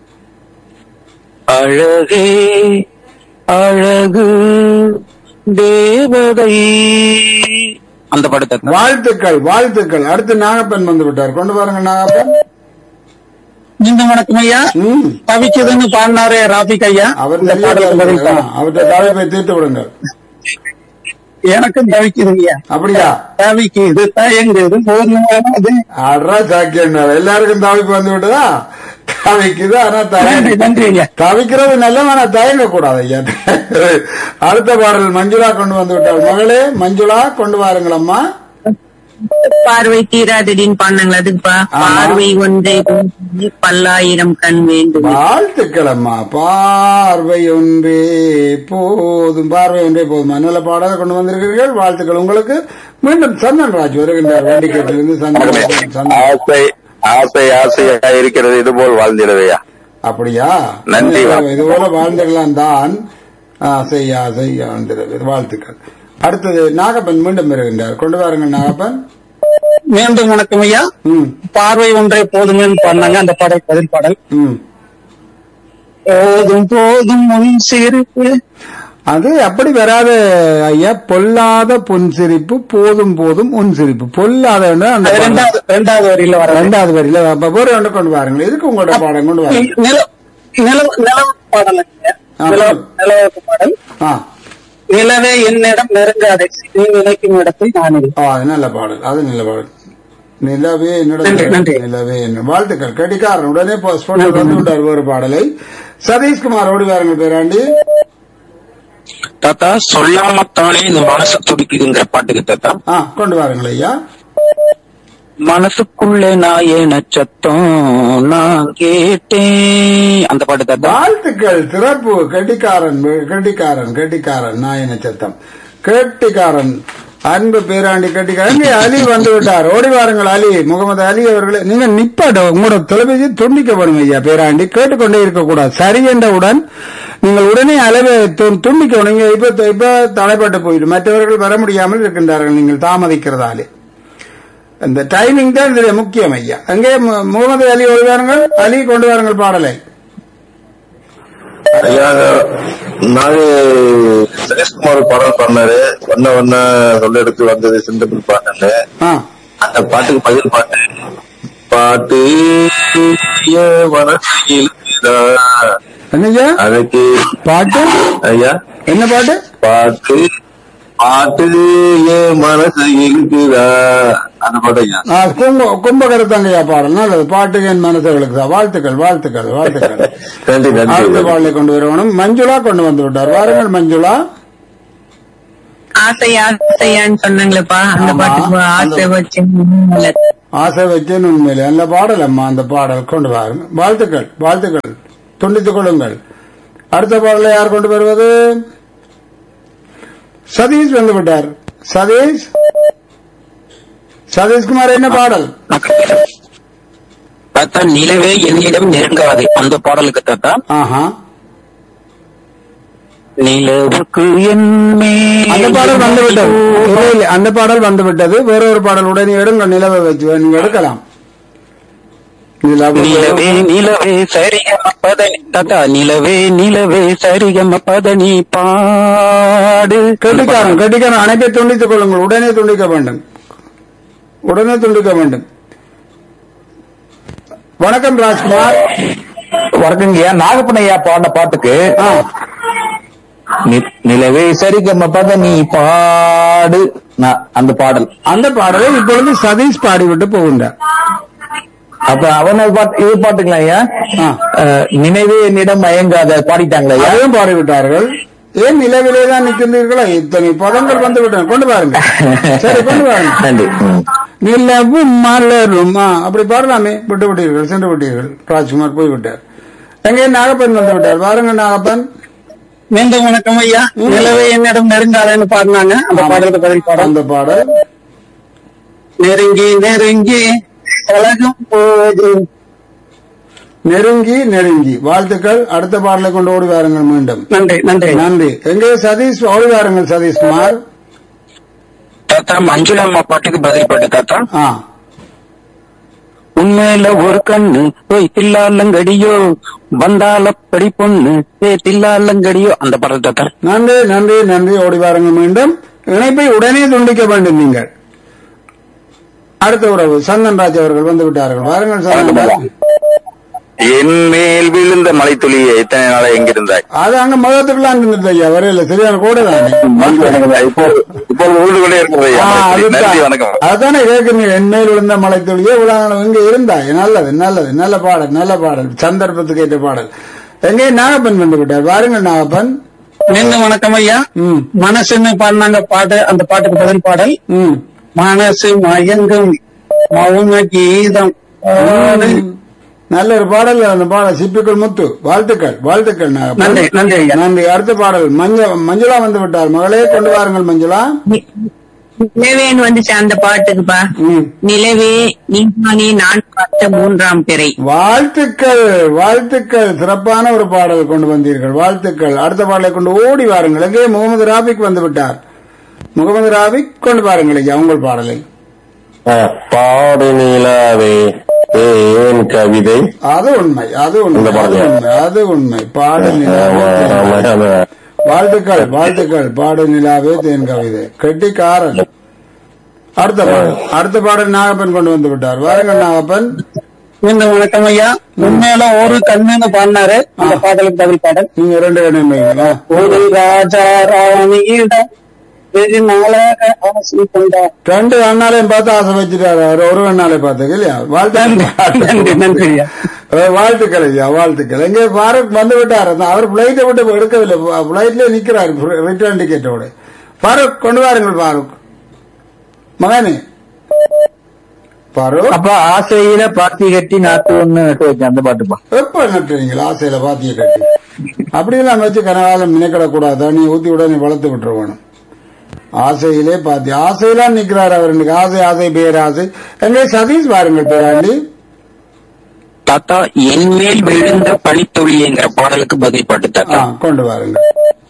அழகே அழகு தேவதை அந்த பாட்டு தாத்தா வாழ்த்துக்கள் வாழ்த்துக்கள் அடுத்து நாகப்பன் வந்து விட்டார் கொண்டு வாருங்கள் நாகப்பன் மீண்டும் வணக்கம் ஐயா ம் தவிக்குதுன்னு பாடினாரே ராபிக் ஐயா அவர் இந்த பாடலுக்கு பதில் தெரியாது பாடல் அவர்கிட்ட தலைப்பை தீர்த்து விடுங்கள் எனக்கும் தவிக்குது ஐயா அப்படியா தவிக்குது தயங்குது போதுமானது அட்ரா சாக்கியம் எல்லாருக்கும் தவிப்பு வந்து விட்டதா தவிக்குது ஆனா நன்றி தயங்க நன்றி ஐயா தவிக்கிறது நல்ல ஆனா தயங்க கூடாது ஐயா அடுத்த பாடல் மஞ்சுளா கொண்டு வந்து விட்டார் மகளே மஞ்சுளா கொண்டு வாருங்கள் அம்மா பார்வை தீராதடின்னு பாடினாங்களா அதுக்குப்பா ஆமா. பார்வை ஒன்றே போதும், பல்லாயிரம் கண் வேண்டும் வாழ்த்துக்கள் அம்மா பார்வை ஒன்றே போதும் பார்வை ஒன்றே போதும் நல்ல பாடலை கொண்டு வந்திருக்கிறீர்கள் வாழ்த்துக்கள் உங்களுக்கு மீண்டும் சந்தன் ராஜ் வருகின்றார் வண்டிக்கட்டிலிருந்து சந்தன் ராஜ். சந்தன் ஆசை ஆசை ஆசையா இருக்கிறது இது போல் வாழ்ந்திடவையா அப்படியா நன்றி. இது போல வாழ்ந்துடலாம் தான் ஆசை ஆசை ஆந்திரது வாழ்த்துக்கள் அடுத்தது நாகப்பன் மீண்டும் வருகின்றார் கொண்டு வாருங்கள் நாகப்பன் மீண்டும் வணக்கம் ஐயா ம் பார்வை ஒன்றே போதுமேன்னு பாடினாங்க அந்த பாடல் பதில் பாடல் ம் போதும் போதும் உன் சிரிப்பு அது அப்படி வராத ஐயா பொல்லாத புன் சிரிப்பு போதும் போதும் உன் சிரிப்பு பொல்லாத அந்த அது பாடல். ரெண்டாவது ரெண்டாவது வரியில வர ரெண்டாவது வரியில அப்ப ஒரு ஒன்று கொண்டு வாருங்கள் இதுக்கு உங்களோட பாடம் கொண்டு வாருங்க நில- நிலவு நிலவு பாடல் ஐயா. ஆ. நிலவு நிலவு பாடல் ஆ நிலவே என்னிடம் நெருங்காதே நீ நினைக்கும் இடத்தில் நான் இல்லை. ஆ, அது நல்ல பாடல் அது நல்ல பாடல் நிலவே நன்றி, என்னோட நன்றி. நிலவே என்ன வாழ்த்துக்கள் கடிகாரன் உடனே போஸ்ட்போன் வந்து விட்டார் ஒரு பாடலை சதீஷ்குமார் ஓடி வாருங்கள் பேராண்டி தாத்தா சொல்லாமத்தானே இந்த மனசு துடிக்குதுங்கிற பாட்டுக்கு தாத்தா ஆ கொண்டு வாருங்கள் ஐயா மனசுக்குள்ளே நாயன சத்தம் நான் கேட்டேன் அந்த பாட்டு தாத்தா வாழ்த்துக்கள் சிறப்பு கெட்டிக்காரன் கெட்டிக்காரன் கெட்டிக்காரன் நாயன சத்தம் கெட்டிக்காரன் அன்பு பேராண்டி கெட்டிக்காரன் இங்கே அலி வந்து விட்டார் ஓடி வாருங்கள் அலி முகமது அலி அவர்களே நீங்க நிப்பாட்ட உங்களோட தொலைபேசி துண்டிக்கப்படும் ஐயா பேராண்டி கேட்டுக்கொண்டே இருக்கக்கூடாது சரி என்றவுடன் நீங்கள் உடனே அளவை து- துண்டிக்கணும் நீங்க இப்ப இப்ப தலைப்பட்டு போயிடும் மற்றவர்கள் வர முடியாமல் இருக்கின்றார்கள் நீங்கள் தாமதிக்கிறதாலே இந்த டைமிங் தான் இதுல முக்கியம் ஐயா அங்கே மு- முகமது அலி ஓடி வாருங்கள் அலி கொண்டு வாருங்கள் பாடலை ஐயா நாளை சுரேஷ்குமார் பாடல் பண்ணாரு வண்ண வண்ண சொல்ல எடுத்து வந்தது சிந்தபிள் பாட்டுன்னு ஆ அந்த பாட்டுக்கு பதில் பாட்டு பாட்டு என் மனசில் இருக்குதா? என்னய்யா அதுக்கு பாட்டு ஐயா என்ன பாட்டு பாட்டு பாட்டு என் மனசு இருக்குதா அந்த பாட்டு ஐயா ஆ, கும்ப கும்பகரத்தங்கையா பாடல் நல்லது பாட்டு என் மனசுகளுக்கு தான் வாழ்த்துக்கள் வாழ்த்துக்கள் வாழ்த்துக்கள் நன்றி அடுத்த நன்றி பாடலை கொண்டு வரணும் மஞ்சுளா கொண்டு வந்து விட்டார் வாருங்கள் மஞ்சுளா ஆசை ஆசையான்னு சொன்னாங்களேப்பா அந்த ஆமா. பாட்டுக்கு ஆசை வச்சு ஆசை வச்சேன் உண்மையிலே அந்த பாடல் அம்மா அந்த பாடல் கொண்டு வாருங்க வாழ்த்துக்கள் வாழ்த்துக்கள் துண்டித்துக் கொள்ளுங்கள் அடுத்த பாடலை யார் கொண்டு வருவது சதீஷ் வந்து விட்டார் சதீஷ் சதீஷ்குமார் என்ன பாடல் தாத்தா நிலவே என்னிடம் நெருங்காது அந்த பாடலுக்கு தாத்தா ஆஹா நிலவுக்கு என் அந்த பாடல் வந்து விட்டது இல்லை, இல்லை, அந்த பாடல் வந்து விட்டது வேற ஒரு பாடல் உடனே எடுங்க நிலவை வச்சு நீங்க எடுக்கலாம் நிலவு நிலவே நிலவே சரிகம பதனி தாத்தா நிலவே நிலவே சரிகம பதனி பாடு கெட்டிக்காரன் கெட்டிக்காரன் அனைத்தை துண்டித்துக் கொள்ளுங்கள் உடனே துண்டிக்க வேண்டும் உடனே துண்டிக்க வேண்டும் வணக்கம் ராஜ்குமார் வணக்கங்கய்யா நாகப்பனையா பாடின பாட்டுக்கு ஆ, நி- நிலவே சரிகம பத நீ பாடு நான் அந்த பாடல் அந்த பாடலை இப்பொழுது சதீஷ் பாடிவிட்டு போகின்றார் அப்ப அவன பாட்டு இது பாட்டுங்களா ஐயா ஆ. அஹ், நினைவே என்னிடம் மயங்காத பாடிட்டாங்களா ஐயா அதையும் பாடிவிட்டார்கள் ஏன் நிலவிலே தான் நிற்கின்றீர்களா இத்தனை பதங்கள் வந்து விட்டன கொண்டு பாருங்க சரி கொண்டு பாருங்க நன்றி ம். நிலவும் மலரும் ஆ, அப்படி பாடலாமே விட்டு விட்டீர்கள் சென்று விட்டீர்கள் ராஜ்குமார் போய்விட்டார் எங்கே நாகப்பன் வந்து விட்டார் பாருங்க நாகப்பன் மீண்டும் வணக்கம் ஐயா நிலவே என்னிடம் நெருங்காதன்னு பாடினாங்க அந்த பாடலுக்கு பதில் பாடம் அந்த பாடல் நெருங்கி நெருங்கி பழகும் போது நெருங்கி நெருங்கி வாழ்த்துக்கள் அடுத்த பாடலை கொண்டு ஓடி வாருங்கள் மீண்டும் நன்றி நன்றி நன்றி எங்கே சதீஷ் ஓடி வாருங்கள் சதீஷ் குமார் தாத்தா மஞ்சுளா அம்மா பாட்டுக்கு பதில் பாட்டு தாத்தா ஆ உண்மையில ஒரு கண்ணு போய் தில்லாலங்கடியோ வந்தாலப்படி பொண்ணு ஏ தில்லாலங்கடியோ அந்த பாடல் தாத்தா நன்றி நன்றி நன்றி ஓடி வாருங்கள் மீண்டும் இணைப்பை உடனே துண்டிக்க வேண்டும் நீங்கள் அடுத்த உறவு சந்தன் ராஜ் அவர்கள் வந்து விட்டார்கள் வாருங்கள் சந்தன் ராஜ் என் மேல் விழுந்த மலைத்துளி எத்தனை நாளா எங்க இருந்தாய் அது அங்க முகத்துக்குலாம் இருந்தது ஐயா வரையில சரியான கூட தானே இப்போ இப்போ உழுது கொண்டே இருக்கிறது ஐயா. ஆ, நன்றி அதுதான். வணக்கம் அதானே கேட்கிறீங்க என் மேல் விழுந்த மலைத்துளியே உலகம் இங்க இருந்தாய் நல்லது நல்லது நல்ல பாடல் நல்ல பாடல் சந்தர்ப்பத்துக்கு ஏற்ற பாடல் எங்கே நாகப்பன் வந்து விட்டார் வாருங்கள் நாகப்பன் மீண்டும் வணக்கம் ஐயா ம் மனசுன்னு பாடினாங்க பாட்டு அந்த பாட்டுக்கு பதில் பாடல் ம் மனசு மயங்கும் மௌன கீதம் பாடு. நல்ல ஒரு பாடல் அந்த பாடல் சிப்பிக்குள் முத்து வாழ்த்துக்கள் வாழ்த்துக்கள் நாகப்பன். நன்றி நன்றி ஐயா நன்றி அடுத்த பாடல் மஞ்ச மஞ்சுளா வந்து விட்டார் மகளே கொண்டு வாருங்கள் மஞ்சுளா நிலவேன்னு வந்துச்சு அந்த பாட்டுக்குப்பா ம் நிலவே நீ நான் பார்த்த மூன்றாம் பிறை வாழ்த்துக்கள் வாழ்த்துக்கள் சிறப்பான ஒரு பாடல் கொண்டு வந்தீர்கள் வாழ்த்துக்கள் அடுத்த பாடலை கொண்டு ஓடி வாருங்கள் எங்கே முகமது ராபிக் வந்து விட்டார் முகமது ராபிக் கொண்டு பாருங்கள் ஐயா உங்கள் பாடலை பாடு நீலாவே ஏன் கவிதை அது உண்மை அது உண்மை இந்த அது பாடலையா? உண்மை அது உண்மை பாடு ஆமா, நிலாவே ஆமா, தேன். ஆமா. வாழ்த்துக்கள் வாழ்த்துக்கள் பாடு நிலாவே தேன் கவிதை கெட்டிக்காரன் அடுத்த பாடல் அடுத்த பாடல் நாகப்பன் கொண்டு வந்து விட்டார் வாருங்கள் நாகப்பன் மீண்டும் வணக்கம் ஐயா உண்மையில ஒரு கண்ணுன்னு பாடினாரு அந்த பாடலுக்கு பதில் பாடல் நீங்க ரெண்டு கண்ணு வைங்களா ஒரு ராஜா ராணியிடம் வெகு நாளாக ஆசை கொண்டார் ரெண்டு கண்ணாலையும் பார்த்து ஆசை வச்சுட்டாரு அவர் ஒரு கண்ணாலே பார்த்து இல்லையா நன்றி வாழ்த்துக்கள் நன்றி ஐயா அஹ் வாழ்த்துக்கள் ஐயா வாழ்த்துக்கள் எங்கே ஃபாரூக் வந்து விட்டார் அந்த அவர் பிளைட்டை விட்டு எடுக்கவில்லை பிளைட்ல நிக்கிறார் ரிட்டர்ன் டிக்கெட்டோட ஃபாரூக் கொண்டு வாருங்கள் ஃபாரூக் மகனே ஃபாரூக் அப்ப ஆசையில பாத்தி கட்டி நாட்டு ஒண்ணு நட்டு வச்சேன் அந்த பாட்டுப்பா எப்ப நட்டுறீங்களா ஆசையில பாத்திய கட்டி அப்படியெல்லாம் வச்சு கனகாலம் நினைக்கிடக்கூடாது தண்ணி ஊத்தி உடனே வளர்த்து விட்டுருவானும் ஆசையிலே பாத்தி ஆசையெல்லாம் நிக்கிறார் அவர் இன்னைக்கு ஆசை ஆசை பேர் ஆசை எங்கே சதீஷ் பாருங்கள் பேராண்டி தாத்தா என் மேல் விழுந்த பனித்துளிங்கிற பாடலுக்கு பதில் பாட்டு ஆ, தாத்தா கொண்டு வாருங்கள்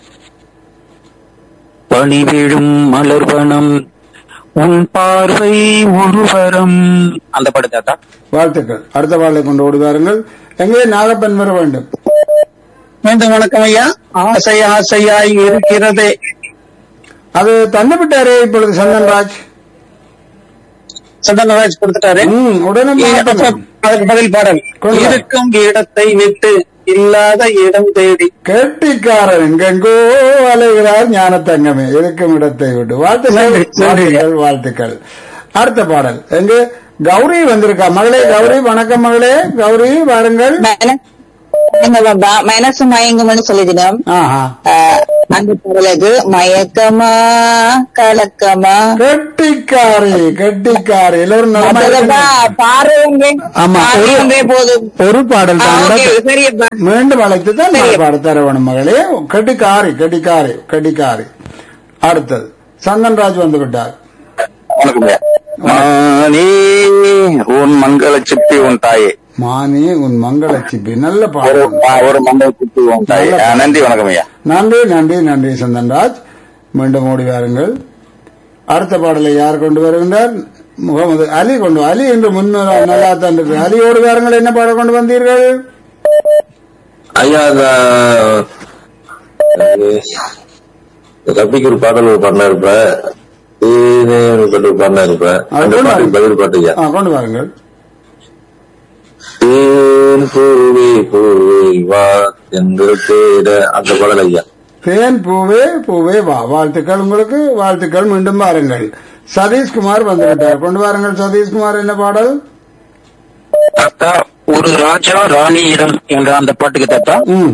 பனி விழும் மலர்வனம் உன் பார்வை ஒருவரம் அந்த பாட்டு தாத்தா வாழ்த்துக்கள் அடுத்த பாடலை கொண்டு ஓடி வாருங்கள் எங்கே நாகப்பன் வர வேண்டும் மீண்டும் வணக்கம் ஐயா ஆசை ஆசையாய் இருக்கிறதே அது தந்து விட்டாரே இப்பொழுது சந்தன்ராஜ் சந்தனராஜ் கொடுத்துட்டாரு ம், உடனே மாற்றணும். அதுக்கு பதில் பாடல் கொண்டு வா. இருக்கும் இடத்தை விட்டு இல்லாத இடம் தேடி கெட்டிக்காரன் எங்கெங்கோ அலைகிறார் ஞான தங்கமே இருக்கும் இடத்தை விட்டு வாழ்த்துக்கள் நன்றி, நன்றி. வாழ்த்துக்கள் வாழ்த்துக்கள் அடுத்த பாடல் எங்கு கௌரி வந்திருக்கா மகளே கௌரி வணக்கம் மகளே கௌரி வாருங்கள் மன- என்னவா, மனசு மயங்கும்னு சொல்லிதினம் ஆஹா அந்த பிறகு மயக்கமா கலக்கமா கெட்டிக்காரி கெட்டிக்காரி எல்லோரும் நலமா மற்றதப்பா இருக்கீங்களா? பாருங்க ஆமா. பாருங்க போதும் ஒரு பாடல் ஆ, தான் ஓகே, நடக்கு. சரியப்பா மீண்டும் அழைத்து தான் சரி. நான் பாட தர வேணும் மகளே கட்டிக்காரி கட்டிக்காரி கட்டிக்காரி அடுத்தது சந்தன்ராஜ் வந்து விட்டார் வணக்கம் ஐயா மானே உன் மங்கள சிப்பி உன் தாயே மானே உன் மங்கள சிப்பி நல்ல ஒரு பாடல் ஆ, ஒரு மங்கள சிப்பி உன் தாயே ஆ, நன்றி வணக்கம் ஐயா நன்றி நன்றி நன்றி சந்தன்ராஜ் மீண்டும் ஓடி வாருங்கள் அடுத்த பாடலை யார் கொண்டு வருகின்றார் முகமது அலி கொண்டு அலி என்று முன்னுரை நல்லா தான் இருக்கு அலி ஓடி வாருங்கள் என்ன பாடல் கொண்டு வந்தீர்கள் ஐயா ரப்பிக்கு ஒரு பாடல் பண்ண இருப்பேன் ஒரு பண்ண இருப்பேன் அது அந்த கொண்டு பாட்டுக்கு வாருங்கள். பதில் பாட்டு ஐயா ஆ, கொண்டு வாருங்கள் தேன் பூவே பூவே வா என்று தேட அந்த பாடல் ஐயா தேன் பூவே பூவே வா வாழ்த்துக்கள் உங்களுக்கு வாழ்த்துக்கள் மீண்டும் வாருங்கள் சதீஷ்குமார் வந்துவிட்டார் கொண்டு வாருங்கள் சதீஷ்குமார் என்ன பாடல் தாத்தா ஒரு ராஜா ராணியிடம் என்ற அந்த பாட்டுக்கு தாத்தா ம்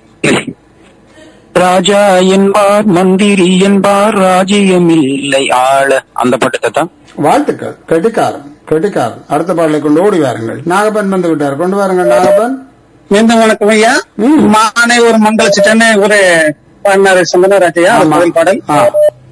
ராஜா என்பார் மந்திரி என்பார் ராஜ்யமில்லை ஆள அந்த பாட்டு தாத்தா வாழ்த்துக்கள் கெட்டிக்காரன் கெட்டிக்காரன் அடுத்த பாடலை கொண்டு ஓடி வாருங்கள் நாகப்பன் வந்து விட்டார் கொண்டு வாருங்கள் நாகப்பன் மீண்டும் வணக்கம் ஐயா ம். மானே ஒரு மங்கள சிட்டன்னு ஒரு பாடினாரு சந்தனராஜையா ஆமா. முதல் பாடல் ஆ,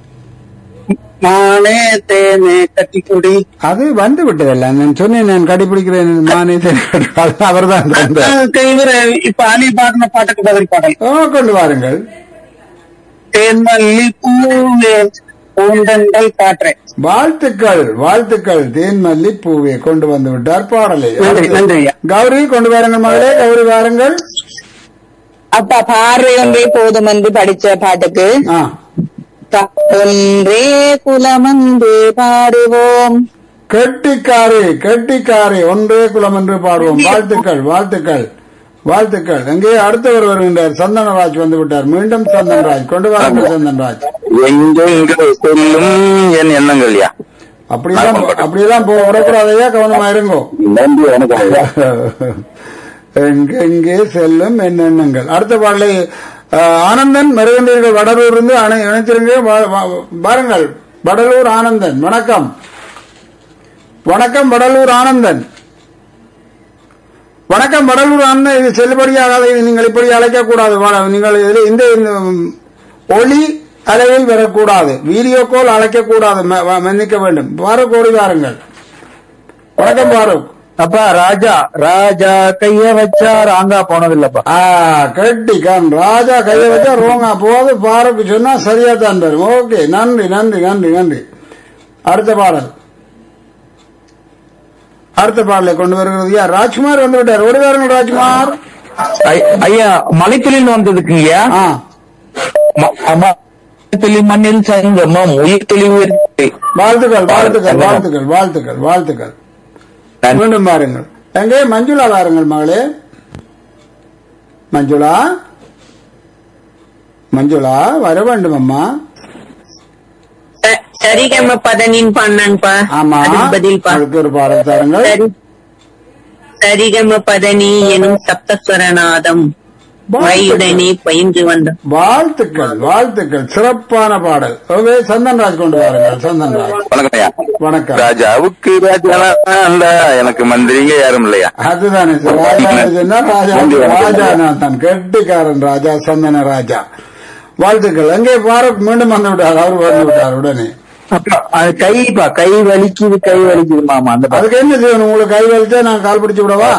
மானே தேனே கட்டிக்குடி அது வந்து விட்டதல்ல நான் சொன்னேன் நான் கடைபிடிக்கிறேன் மானே அவர் தான் இவரு இப்ப அலி பாடின பாட்டுக்கு பதில் பாடல் ஓ கொண்டு வாருங்கள் தேன்மல்லி பூவே பூண்டங்கள் காற்றே வாழ்த்துக்கள் வாழ்த்துக்கள் தேன்மல்லி பூவே கொண்டு வந்து விட்டார் பாடலை நன்றி நன்றி ஐயா கௌரி கொண்டு வாருங்கள் மகளே கௌரி வாருங்கள் அப்பா பார்வை ஒன்றே போதும் என்று படிச்ச பாட்டுக்கு ஆ ஒன்றே குலமன்றே பாடுவோம் கெட்டிக்காரி கெட்டிக்காரி ஒன்றே குலம் என்று பாடுவோம் வாழ்த்துக்கள் வாழ்த்துக்கள் வாழ்த்துக்கள் எங்கே அடுத்தவர் வருகின்றார் சந்தனராஜ் வந்து விட்டார் மீண்டும் சந்தனராஜ் கொண்டு வாருங்கள் சந்தனராஜ் எங்கெங்க செல்லும் என் எண்ணங்கள் ஐயா அப்படியெல்லாம் அப்படியெல்லாம் போக விடக்கூடாதையா கவனமா இருங்கோ நன்றி வணக்கம் ஐயா எங்கெங்கே செல்லும் என் எண்ணங்கள் அடுத்த பாடலை அஹ், ஆனந்தன் மருகண்டீர்கள் வடலூர் இருந்து அணை- இணைத்திருங்க வா- வா- வாருங்கள் வடலூர் ஆனந்தன் வணக்கம் வணக்கம் வடலூர் ஆனந்தன் வணக்கம் வடலூர் ஆனந்தன் இது செல்லுபடியாகாத இது நீங்கள் இப்படி அழைக்கக்கூடாது வா- நீங்கள் இதில் இந்த இந்த, ம், ஒளி அளவில் வரக்கூடாது வீடியோ கால் அழைக்கக்கூடாது ம- வ- மன்னிக்க வேண்டும் பாரூக் ஓடி வாருங்கள் வணக்கம் பாரூக் அப்பா ராஜா ராஜா கைய வச்சா ராங்கா போனதில்லப்பா ஆ கட்டிக்கான் ராஜா கையை வச்சா ரோங்கா போது பாருக்கு சொன்னா சரியா தான் வரும் ஓகே நன்றி நன்றி நன்றி நன்றி அடுத்த பாடல் அடுத்த பாடலை கொண்டு வருகிறது யார் ராஜ்குமார் வந்து விட்டார் ஓடி வாருங்கள் ராஜ்குமார் ஐயா மலைத்துளில் வந்ததுக்குங்கய்யா ஆ மலைத்துளி மண்ணில் சங்கமம் உயிர் தெளிவு வாழ்த்துக்கள் வாழ்த்துக்கள் வாழ்த்துக்கள் வாழ்த்துக்கள் வாழ்த்துக்கள் மீண்டும் பாருங்கள் எங்கே மஞ்சுளா வாருங்கள் மகளே மஞ்சுளா மஞ்சுளா வர வேண்டும் அம்மா ச- சரிகம பதனின் பண்ணான்பா ஆமா அதுக்கு பதில் பா அதுக்கு ஒரு பாடல் தாருங்கள் சரி சரிகம பதனி எனும் சப்தஸ்வரநாதம் வயுடனே பயின்று வந்த வாழ்த்துக்கள் வாழ்த்துக்கள் சிறப்பான பாடல் ஓகே சந்தன்ராஜ் கொண்டு வாருங்கள் சந்தன்ராஜ் வணக்கம் ஐயா வணக்கம் ராஜாவுக்கு ராஜா இல்ல எனக்கு மந்திரிங்க யாரும் இல்லையா அதுதானே சார் ராஜா சொன்னா ராஜா ராஜா நான் தான் கெட்டிக்காரன் ராஜா சந்தன ராஜா வாழ்த்துக்கள் எங்கே பாரத் மீண்டும் வந்து விட்டார் அவர் வந்து விட்டார் உடனே அப்பா அது கைப்பா கை வலிக்குது கை வலிக்குது மாமா அந்த பாட்டு. அதுக்கு என்ன செய்யணும் உங்களுக்கு கை வலிச்சா நான் கால் பிடிச்சு விடவா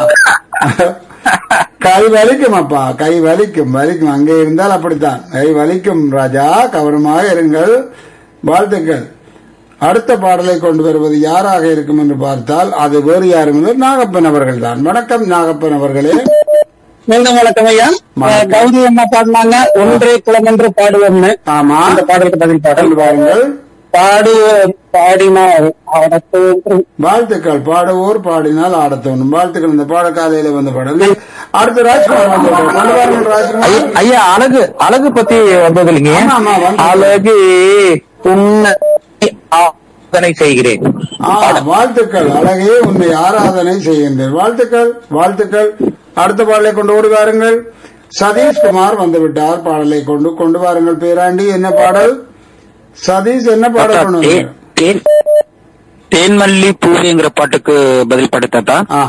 கை வலிக்கும் அப்பா கை வலிக்கும் வலிக்கும் அங்கே இருந்தால் அப்படித்தான் கை வலிக்கும் ராஜா கவனமாக இருங்கள் வாழ்த்துக்கள் அடுத்த பாடலை கொண்டு வருவது யாராக இருக்கும் என்று பார்த்தால் அது வேறு யாரும் இல்லை நாகப்பன் அவர்கள் தான் வணக்கம் நாகப்பன் அவர்களே மீண்டும் வணக்கம் ஐயா வணக்கம். கௌரி அம்மா பாடினாங்க ஒன்றே குலம் என்று பாடுவோம்னு ஆமா அந்த பாடலுக்கு பதில் பாடல் கொண்டு வாருங்கள் பாடு பாடினால் அவனுக்கு வாழ்த்துக்கள் பாடுவோர் பாடினால் ஆடத் தோணும் வாழ்த்துக்கள் இந்த பாடக்காலையில வந்த பாடல் அடுத்து ராஜ்குமார் வந்து விட்டார். கொண்டு வாருங்கள் ராஜ்குமார் ஐயா- ஐயா அழகு அழகு பத்தி வந்தது இல்லைங்க ஆமா, ஆமா, வந்தது. அழகு உன்னை ஆராதனை செய்கிறேன் ஆ, வாழ்த்துக்கள் அழகே உன்னை ஆராதனை செய்கின்றேன் வாழ்த்துக்கள் வாழ்த்துக்கள் அடுத்த பாடலை கொண்டு ஓடி வாருங்கள் சதீஷ்குமார் வந்து விட்டார் பாடலை கொண்டு கொண்டு வாருங்கள் பேராண்டி என்ன பாடல் சதீஷ் என்ன பாடல் கொண்டு தே- வந்தார்? தேன் தேன்மல்லி பூவேங்கிற பாட்டுக்கு பதில் பாட்டு தாத்தா ஆ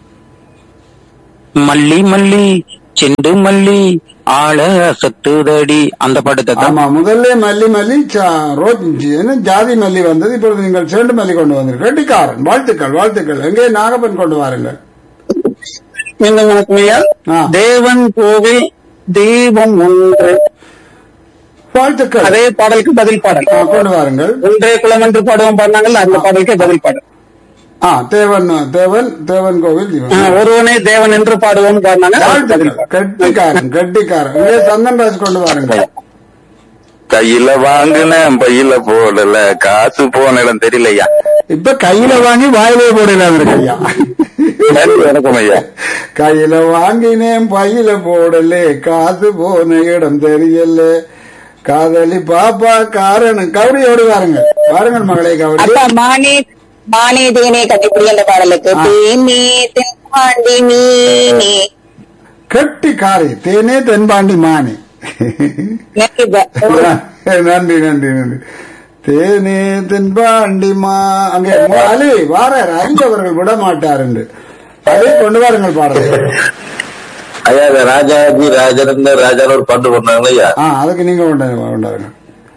மல்லி மல்லி செண்டு மல்லி ஆள சத்துதடி அந்த பாட்டு தாத்தா ஆமா முதல்ல மல்லி மல்லி சா- ரோஜ் என்ன ஜாதி மல்லி வந்தது இப்பொழுது நீங்கள் செண்டு மல்லி கொண்டு வந்தீர்கள் கட்டிக்காரன் வாழ்த்துக்கள் வாழ்த்துக்கள் எங்கே நாகப்பன் கொண்டு வாருங்கள் மீண்டும் வணக்கம் ஐயா ஆ. தேவன் கோவில் தீபம் ஒன்று வாழ்த்துக்கள் அதே பாடலுக்கு பதில் பாடல் ஆ, கொண்டு வாருங்கள் ஒன்றே குளம் என்று பாடுவோம் பாடினாங்கல்ல அந்த பாடலுக்கு பதில் பாடல் ஆ தேவன் தேவன் தேவன் கோவில் ஆ, தீபம் ஒருவனே தேவன் என்று பாடுவோம் பாடினாங்க அதுக்கு பதில் வாழ்த்துக்கள் கட்டிக்காரன் கட்டிக்காரன் இங்கே சந்தன்ராஜ் கொண்டு வாருங்கள் கையில வாங்கினேன் பையில போடல காசு போன இடம் தெரியலையா இப்ப கையில வாங்கி வாயிலே போடலாம் இருக்கு ஐயா நன்றி வணக்கம் ஐயா கையில வாங்கினேன் பையில போடலே காசு போன இடம் தெரியல காதலி பாப்பா காரணம் கௌரியோடு வாருங்கள் வாருங்கள் மகளே கௌரி அப்பா மானே மானே தேனே கட்டிப்பிடி அந்த பாடலுக்கு ஆ. தேனே தென்பாண்டி மீனே கட்டி காரி தேனே தென்பாண்டி மானி நன்றிப்பா. நன்றி நன்றி நன்றி தேனே தென்பாண்டி மா அங்கே அலி வாரார் அறிந்தவர்கள் விட மாட்டார் என்று அதை கொண்டு வாருங்கள் பாடலை ஐயா இந்த ராஜாஜி ராஜன் ராஜான்னு ஒரு பாட்டு பண்ணாங்களே ஐயா ஆ அதுக்கு நீங்க கொண்டு கொண்டாருங்க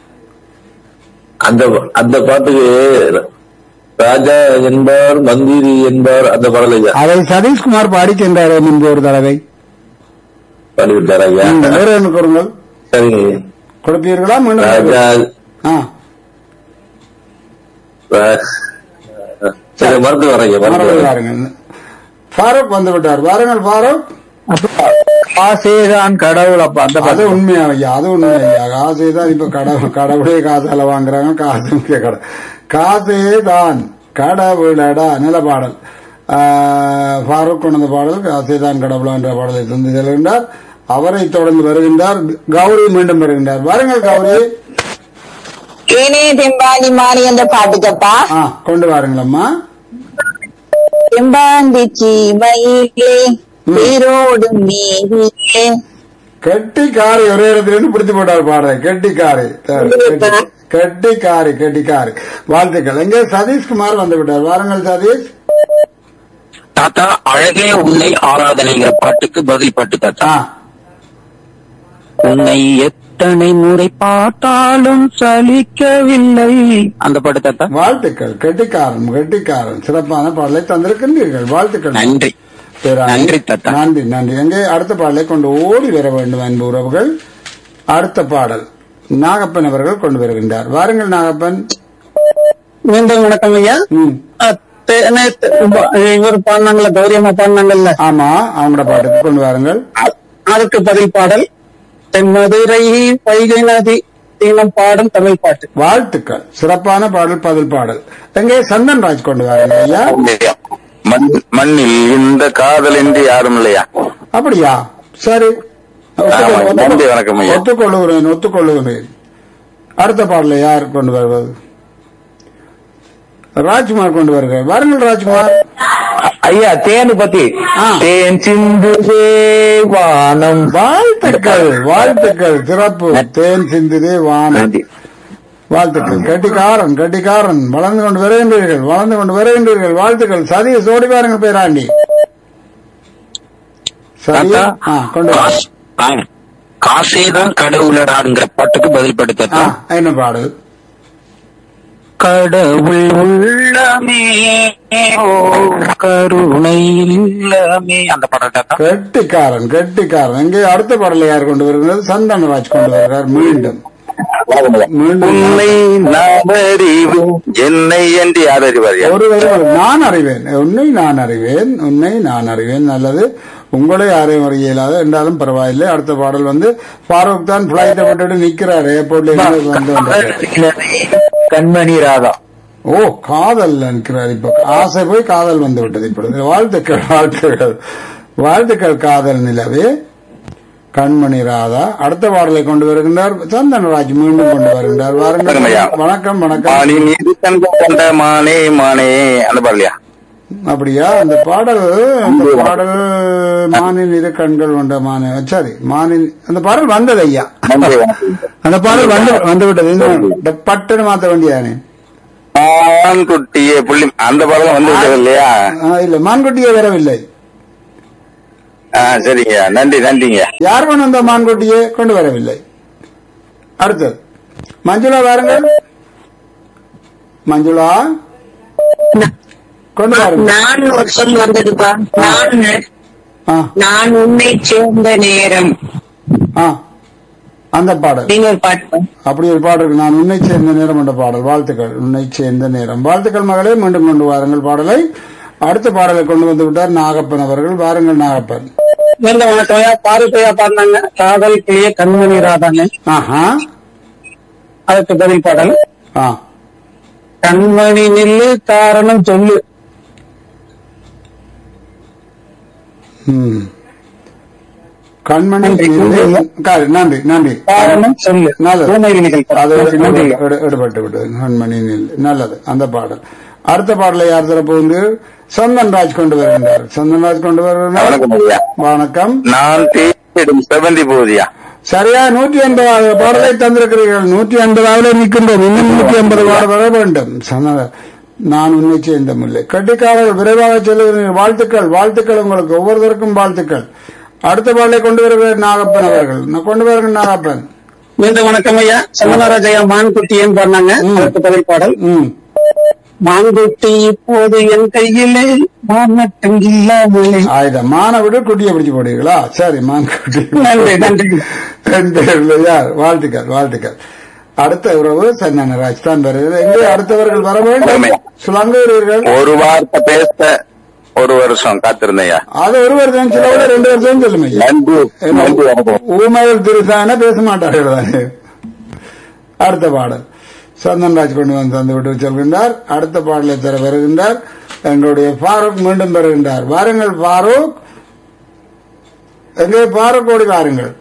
அந்த அந்த பாட்டுக்கு ராஜா என்பார் மந்திரி என்பார் அந்த பாடல் ஐயா அதை சதீஷ்குமார் பாடி சென்றார் முன்பு ஒரு தடவை பாடிவிட்டார் ஐயா ம், வேற என்ன கொடுங்கள் சரிங்க கொடுப்பீர்களா மீண்டும் ராஜா ஆ ரா- சரி மறந்து வரேன் ஐயா, மறந்து மறந்து வரேன் வாருங்கள் ஃபாரூக் வந்து விட்டார் வாருங்கள் ஃபாரூக் காசேதான் கடவுள் அப்ப அந்த அது பாட்டு உண்மையா ஐயா அது உண்மை ஐயா காசே தான் இப்ப கடவுள் கடவுளே காசால வாங்குறாங்க காசு முக்கிய கடை காசே தான் கடவுளடா நில பாடல் ஆஹ், ஃபாரூக் கொண்ட பாடல் காசே தான் கடவுளா என்ற பாடலை தந்து செல்கின்றார் அவரை தொடர்ந்து வருகின்றார் கௌரி மீண்டும் வருகின்றார் வாருங்கள் கௌரி தேனே தெம்பாண்டி மானி என்ற பாட்டுக்கப்பா ஆ கொண்டு வாருங்களம்மா தெம்பாண்டி சீமையிலே நீரோடும் மேரிலே கெட்டிக்காரி ஒரே இடத்துல இருந்து பிடித்து போட்டார் பாடுற கெட்டிக்காரி கெட்டிக்காரி கெட்டிக்காரி வாழ்த்துக்கள் எங்கே சதீஷ்குமார் வந்து விட்டார் வாருங்கள் சதீஷ் தாத்தா அழகே உன்னை ஆராதனைங்கிற பாட்டுக்கு பதில் பாட்டு தாத்தா ஆ உன்னை எத்தனை முறை பார்த்தாலும் சலிக்கவில்லை அந்த பாட்டு தாத்தா வாழ்த்துக்கள் கெட்டிக்காரன் கெட்டிக்காரன் சிறப்பான பாடலை தந்திருக்கின்றீர்கள் வாழ்த்துக்கள் நன்றி பேராணி. நன்றி, தாத்தா. நன்றி நன்றி எங்கே அடுத்த பாடலை கொண்டு ஓடி வர வேண்டும் அன்பு உறவுகள் அடுத்த பாடல் நாகப்பன் அவர்கள் கொண்டு வருகின்றார் வாருங்கள் நாகப்பன் மீண்டும் வணக்கம் ஐயா ம். ஆ, தேனே தெ- ப- இவர் பாடினாங்கல்ல கௌரியம்மா பாடினாங்கல்ல ஆமா அவங்களோட பாட்டுக்கு கொண்டு வாருங்கள் அ- அதுக்கு பதில் பாடல் தென்மதுரை வைகை நதி தீனம் பாடும் தமிழ் பாட்டு வாழ்த்துக்கள் சிறப்பான பாடல் பதில் பாடல் எங்கே சந்தன் ராஜ் கொண்டு வாருங்கள் ஐயா ஐயா, மண்- மண்ணில் இந்த காதல் என்று யாரும் இல்லையா அப்படியா சரி ஆமா, நன்றி, வணக்கம் ஐயா. ஒத்துக்கொள்ளுகிறேன் ஒத்துக்கொள்ளுகிறேன் அடுத்த பாடலை யார் கொண்டு வருவது ராஜ்குமார் கொண்டு வருகிறார் வாருங்கள் ராஜ்குமார் ஐயா தேனு பத்தி ஆ. தேன் சிந்து வானம் வாழ்த்துக்கள் வாழ்த்துக்கள் சிறப்பு தேன் சிந்துதே வானம் நன்றி வாழ்த்துக்கள் கட்டிக்காரன் கட்டிக்காரன் வளர்ந்து கொண்டு வருகின்றீர்கள் வளர்ந்து கொண்டு வருகின்றீர்கள் வாழ்த்துக்கள் சதீஷ் ஓடி பாருங்க பேராண்டி சரி தாத்தா ஆ கொண்டு வா. காசு- ஆ, காசேதான் கடவுளடாங்கிற பாட்டுக்கு பதில் பாட்டு ஆ, தாத்தா என்ன பாடல் கடவுள் உள்ளமே ஓ கருணை இல்லமே அந்த பாட்டு தாத்தா கெட்டிக்காரன் கெட்டிக்காரன் எங்கே அடுத்த பாடலை யார் கொண்டு வருகிறது சந்தனராஜ் கொண்டு வருகிறார் மீண்டும் மீண்டும் உன்னை நாம் அறிவோம் என்னை என்று யார் அறிவார் ஐயா? ஒரு வரி நான் அறிவேன் உன்னை நான் அறிவேன் உன்னை நான் அறிவேன் நல்லது உங்களை யாரையும் அறிய இயலாது என்றாலும் பரவாயில்லை அடுத்த பாடல் வந்து ஃபாரூக் தான் பிளைட்டை விட்டுட்டு நிக்கிறார் ஏர்போர்ட்ல இருந்து வந்து வந்தார். கண்மணி ராதா ஓ காதல் நிற்கிறார் இப்ப ஆசை போய் காதல் வந்து விட்டது இப்பொழுது வாழ்த்துக்கள் வாழ்த்துக்கள் வாழ்த்துக்கள் காதல் நிலவே கண்மணி ராதா அடுத்த பாடலை கொண்டு வருகின்றார் சந்தனராஜ் மீண்டும் கொண்டு வருகின்றார் வாருங்கள் வணக்கம் ஐயா. வணக்கம் வணக்கம் மானி மீது தங்கம் கொண்ட மானே மானே அந்த பாடலையா அப்படியா அந்த பாடல் அந்த பாடல் மானின் இரு கண்கள் கொண்ட மானு சரி மானின் அந்த பாடல் வந்தது ஐயா நன்றி வணக்கம் அந்த பாடல் வந்து வந்து விட்டது இன்னும் பட்டுன்னு மாத்த வேண்டியானே ஆண்குட்டியே புள்ளி அந்த படம் வந்து விட்டது இல்லையா ஆ, இல்ல மான்குட்டியே வரவில்லை ஆ சரிங்க நன்றி நன்றிங்க யார் கொண்டு வந்த மான்குட்டியே கொண்டு வரவில்லை அடுத்தது மஞ்சுளா வாருங்கள் மஞ்சுளா கொண்டு வாருங்கள் நான் ஒரு சொல் வந்ததுப்பா நான் ஆ நான் உன்னை சேர்ந்த நேரம் ஆ அந்த பாடல் நீங்க ஒரு பாட்டு பாடுங்க. அப்படி ஒரு பாடல் இருக்கு நான் உன்னை சேர்ந்த நேரம் என்ற பாடல் வாழ்த்துக்கள் உன்னை சேர்ந்த நேரம் வாழ்த்துக்கள் மகளே மீண்டும் கொண்டு வாருங்கள் பாடலை அடுத்த பாடலை கொண்டு வந்து விட்டார் நாகப்பன் அவர்கள் வாருங்கள் நாகப்பன் இந்த வணக்கம் பாருப்பையா பாடினாங்க காதல் கிளிய கண்மணி ராதாங்க ஆஹா அதுக்கு பதில் பாடல் ஆ கண்மணி நில்லு காரணம் சொல்லு ம். கண்மணி நன்றி. காரு, நன்றி நன்றி காரணம் சொல்லு நல்லது ஊமையில் நிகழ்ச்சி. அது நன்றி எடு- எடுபட்டு விட்டது கண்மணி நில். நல்லது அந்த பாடல் அடுத்த பாடலை யார் தரப்பு வந்து சந்தன் ராஜ் கொண்டு வருகின்றார் சந்தன் ராஜ் கொண்டு வருகிறார் வணக்கம் ஐயா வணக்கம் நான் தேடும் செவந்தி போதியா சரியா நூற்றி எண்பதாவது பாடலை தந்திருக்கிறீர்கள் நூற்றி எண்பதாவது நிற்கின்றோம் இன்னும் நூற்றி எண்பது பாடல் வர வேண்டும் சம- நான் உன்னை சேர்ந்த முல்லை கட்டிக்காரர்கள் விரைவாக செல்லுகிறீர்கள் வாழ்த்துக்கள் வாழ்த்துக்கள் உங்களுக்கு ஒவ்வொருவருக்கும் வாழ்த்துக்கள் அடுத்த பாடலை கொண்டு வருகிறார் நாகப்பன் அவர்கள் நான் கொண்டு வருகிறேன் நாகப்பன் மீண்டும் வணக்கம் ஐயா சந்தனராஜையா மான்குட்டியன்னு பாடினாங்க அதுக்கு பதில் பாடல் ம் மான்குட்டி இப்போது என் கையிலே மானட்டம் இல்லாமலே ஆயுதம் மான விட குட்டியை பிடிச்சு போடுவீங்களா சரி மான் குட்டி நன்றி நன்றி ரெண்டு யார் வாழ்த்துக்கள் வாழ்த்துக்கள் அடுத்த உறவு சந்தனராஜ் தான் வருகிறது எங்கே அடுத்தவர்கள் வர வேண்டும் உண்மை. சுலங்குகிறீர்கள் ஒரு வார்த்தை பேச ஒரு வருஷம் காத்திருந்தையா அது ஒரு வருஷம் சில விட ரெண்டு வருஷம் சொல்லுங்க ஐயா. நன்றி நன்றி வணக்கம் ஊமையில் திருசான பேச மாட்டார்கள் தானே அடுத்த பாடல் சந்தன்ராஜ் கொண்டு வந்து தந்து விட்டு செல்கின்றார் அடுத்த பாடலை தர வருகின்றார் எங்களுடைய ஃபாரூக் மீண்டும் பெறுகின்றார் வாருங்கள் ஃபாரூக் எங்கே ஃபாரூக் ஓடி வாருங்கள்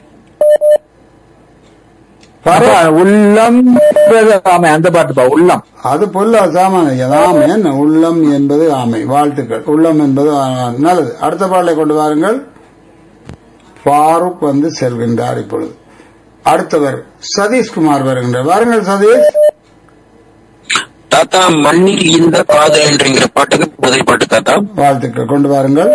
ஃபாரூக், அப்பா, உள்ளம் என்பது ஆமை அந்த பாட்டுப்பா உள்ளம் அது பொல்ல சாமான ஆமை என்ன உள்ளம் என்பது ஆமை வாழ்த்துக்கள் உள்ளம் என்பது ஆ- நல்லது அடுத்த பாடலை கொண்டு வாருங்கள் ஃபாரூக் வந்து செல்கின்றார் இப்பொழுது அடுத்தவர் சதீஷ்குமார் வருகின்றார் வாருங்கள் சதீஷ் தாத்தா மண்ணில் இந்த காதல் என்றிங்கிற பாட்டுக்கு பதில் பாட்டு தாத்தா வாழ்த்துக்கள் கொண்டு வாருங்கள்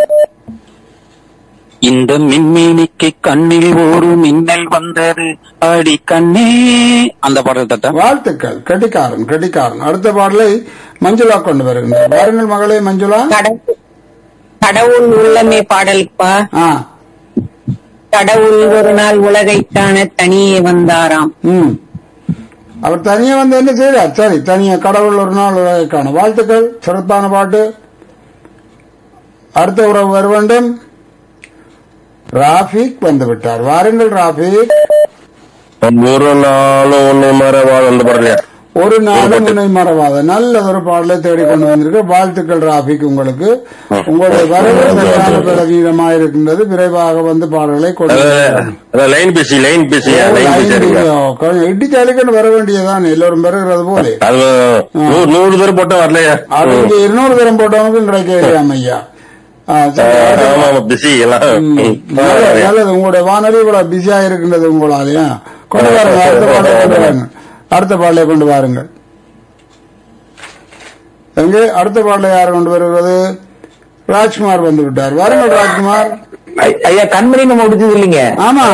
இந்த மின்மீனிக்கு கண்ணில் ஒரு மின்னல் வந்தது அடி கண்ணே அந்த பாடல் தாத்தா வாழ்த்துக்கள் கெட்டிக்காரன் கெட்டிக்காரன் அடுத்த பாடலை மஞ்சுளா கொண்டு வருகின்றார் வாருங்கள் மகளே மஞ்சுளா கடவுள் கடவுள் உள்ளமே பாடல்ப்பா ஆ கடவுள் ஒரு நாள் உலகை காண தனியே வந்தாராம் ம் அவர் தனியா வந்து என்ன செய்தார் சரி தனியா கடவுள் ஒரு நாள் உலகைக்கான வாழ்த்துக்கள் சிறப்பான பாட்டு அடுத்த உறவு வர வேண்டும் ராஃபிக் வந்து விட்டார் வாருங்கள் ராஃபிக் ஒரு நாளும் ஒண்ணு மறவாத அந்த படலையா ஒரு நாளும் உன்னை மறவாத நல்ல ஒரு பாடலை தேடிக்கொண்டு வந்திருக்க வாழ்த்துக்கள் ராஃபிக் உங்களுக்கு உங்களுடைய வரவு சரியான பலவீனமா இருக்கின்றது விரைவாக வந்து பாடல்களை கொண்டு வாருங்கள். அதான் line busy line busy line busy கொஞ்சம் இட்டி சாலிக்கன்னு வர வேண்டியதுதான் எல்லோரும் பெறுகிறது போல அது நூறு நூறு பேர் போட்டா வரலையா அது இங்க இருநூறு தரம் போட்டவனுக்கும் கிடைக்கலாம் ஐயா ஆ, சரி. ஆமா ஆமா பிஸி எல்லாம் ம். ம். நல்லது, நல்லது உங்களுடைய வானொலி இவ்வளவு பிஸியா இருக்கின்றது உங்களாலயா கொண்டு வாருங்க அடுத்த பாடலை கொண்டு வாருங்க அடுத்த பாடலை கொண்டு வாருங்கள் எங்கே அடுத்த பாடலை யார் கொண்டு வருகிறது ராஜ்குமார் வந்து விட்டார் வாருங்கள் ராஜ்குமார் ஐ- ஐயா கண்மணி நம்ம முடிச்சது இல்லைங்க ஆமா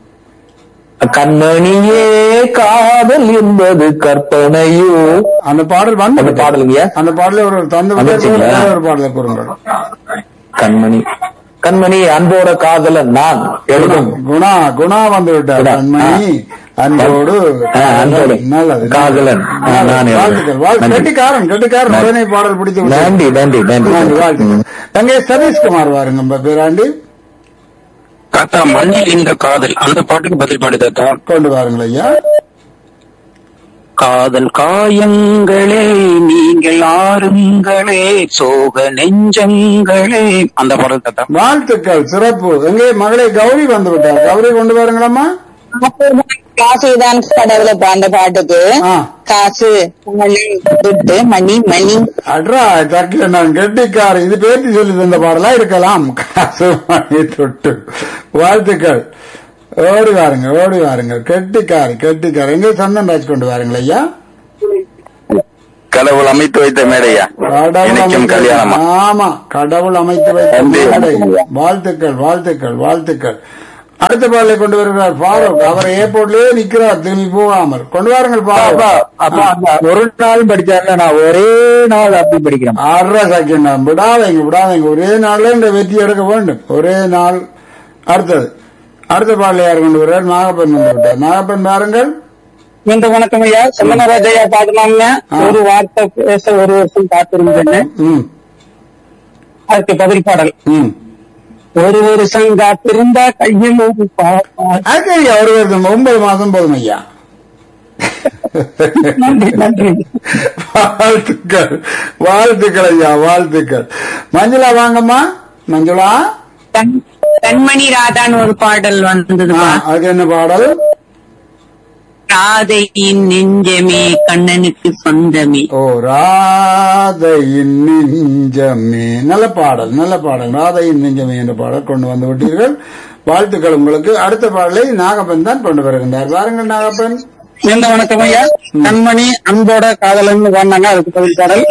கண்மணியே காதல் என்பது கற்பனையோ அந்த பாடல் வந்து அந்த பாடலுங்கய்யா அந்த பாடலை ஒரு தந்து விட்டார். வந்துருச்சுங்களா? வேற ஒரு பாடலை கூறுங்கள் கண்மணி கண்மணி அன்போட காதலன் நான் எழுதும் குணா குணா வந்து விட்டார் குணா. கண்மணி அன்போடு ஆ, அன்போடு. நல்லது காதலன். ஆ, நல்லது. நான் எழுதுறேன். வாழ்த்துக்கள் வாழ்த்து- நன்றி. கெட்டிக்காரன் கெட்டிக்காரன் உடனே பாடல் பிடித்து விட்டது. நன்றி நன்றி நன்றி நன்றி வாழ்த்துக்கள் எங்கே சதீஷ்குமார் வாருங்க உங்க பேராண்டி தாத்தா மண்ணில் இந்த காதல் அந்த பாட்டுக்கு பதில் பாடு தாத்தா கொண்டு வாருங்கள் ஐயா காதல் காயங்களே நீங்கள் ஆறுங்களே சோக நெஞ்சங்களே அந்த பாடல் தாத்தா வாழ்த்துக்கள் சிறப்பு எங்கே மகளை கௌரி வந்து விட்டார் கௌரி கொண்டு வாருங்களம்மா காசுதான் கடவுளை பாண்ட பாட்டுக்கு ஆ. காசு மணி துட்டு மணி மணி அட்ரா தக்கு நான் கெட்டிக்கார இது பேர்த்தி சொல்லி தந்த பாடலா இருக்கலாம் காசு மணி தொட்டு வாழ்த்துக்கள் ஓடி வாருங்க ஓடி வாருங்க கெட்டிக்காரி கெட்டிக்காரி எங்க சந்தன் ராஜ் கொண்டு வாருங்கள் ஐயா கடவுள் அமைத்து வைத்த மேடையா கடவுள் இணைக்கும் அமைத்து- கல்யாணமா ஆமா கடவுள் அமைத்து வைத்த நன்றி. மேடை. வாழ்த்துக்கள் வாழ்த்துக்கள் வாழ்த்துக்கள் அடுத்த பாடலை கொண்டு வருகிறார் ஃபாரூக் அவர் ஏர்போர்ட்லயே நிக்கிறார் திரும்பி போகாமல் கொண்டு வாருங்கள் அப்பா ஃபாரூக் அப்பா அந்த ஒரு நாள் படிச்சாருல நான் ஒரே நாள் அப்படி படிக்கிறேன் ஆறரை செகண்ட் விடாதீங்க விடாதீங்க ஒரே நாள்ல இந்த வெற்றி எடுக்க வேண்டும் ஒரே நாள் அடுத்தது அடுத்த பாடலை யார் கொண்டு வருவார் நாகப்பன் வந்து விட்டார் நாகப்பன் பாருங்கள் இந்த வணக்கம் ஐயா செல்லமராஜையா பாடலாம்ங்க ஆ. ஒரு வார்த்தை பேச ஒரு வருஷம் காத்திருந்தேன்னு ம் அதுக்கு பதில் பாடல் ம் ஒரு வருஷம் காத்திருந்தா கையில் ஒரு பாப்பா அதுக்கு ஐயா ஒரு வருஷம் ஒன்பது மாசம் போதும் ஐயா நன்றி நன்றி வாழ்த்துக்கள் வாழ்த்துக்கள் ஐயா வாழ்த்துக்கள் மஞ்சுளா வாங்கம்மா மஞ்சுளா கண்- கண்மணி ராதான்னு ஒரு பாடல் ஆ, வந்ததுமா அதுக்கு என்ன பாடல் ராதையின் நெஞ்சமே கண்ணனுக்கு சொந்தமே ஓ ராதையின் நெஞ்சமே நல்ல பாடல் நல்ல பாடல் ராதையின் நெஞ்சமே என்ற பாடல் கொண்டு வந்து விட்டீர்கள் வாழ்த்துக்கள் உங்களுக்கு அடுத்த பாடலை நாகப்பன் தான் கொண்டு வருகின்றார் வாருங்கள் நாகப்பன் இந்த வணக்கம் ஐயா கண்மணி அன்போட காதலன்னு பாடினாங்க அதுக்கு பதில் பாடல்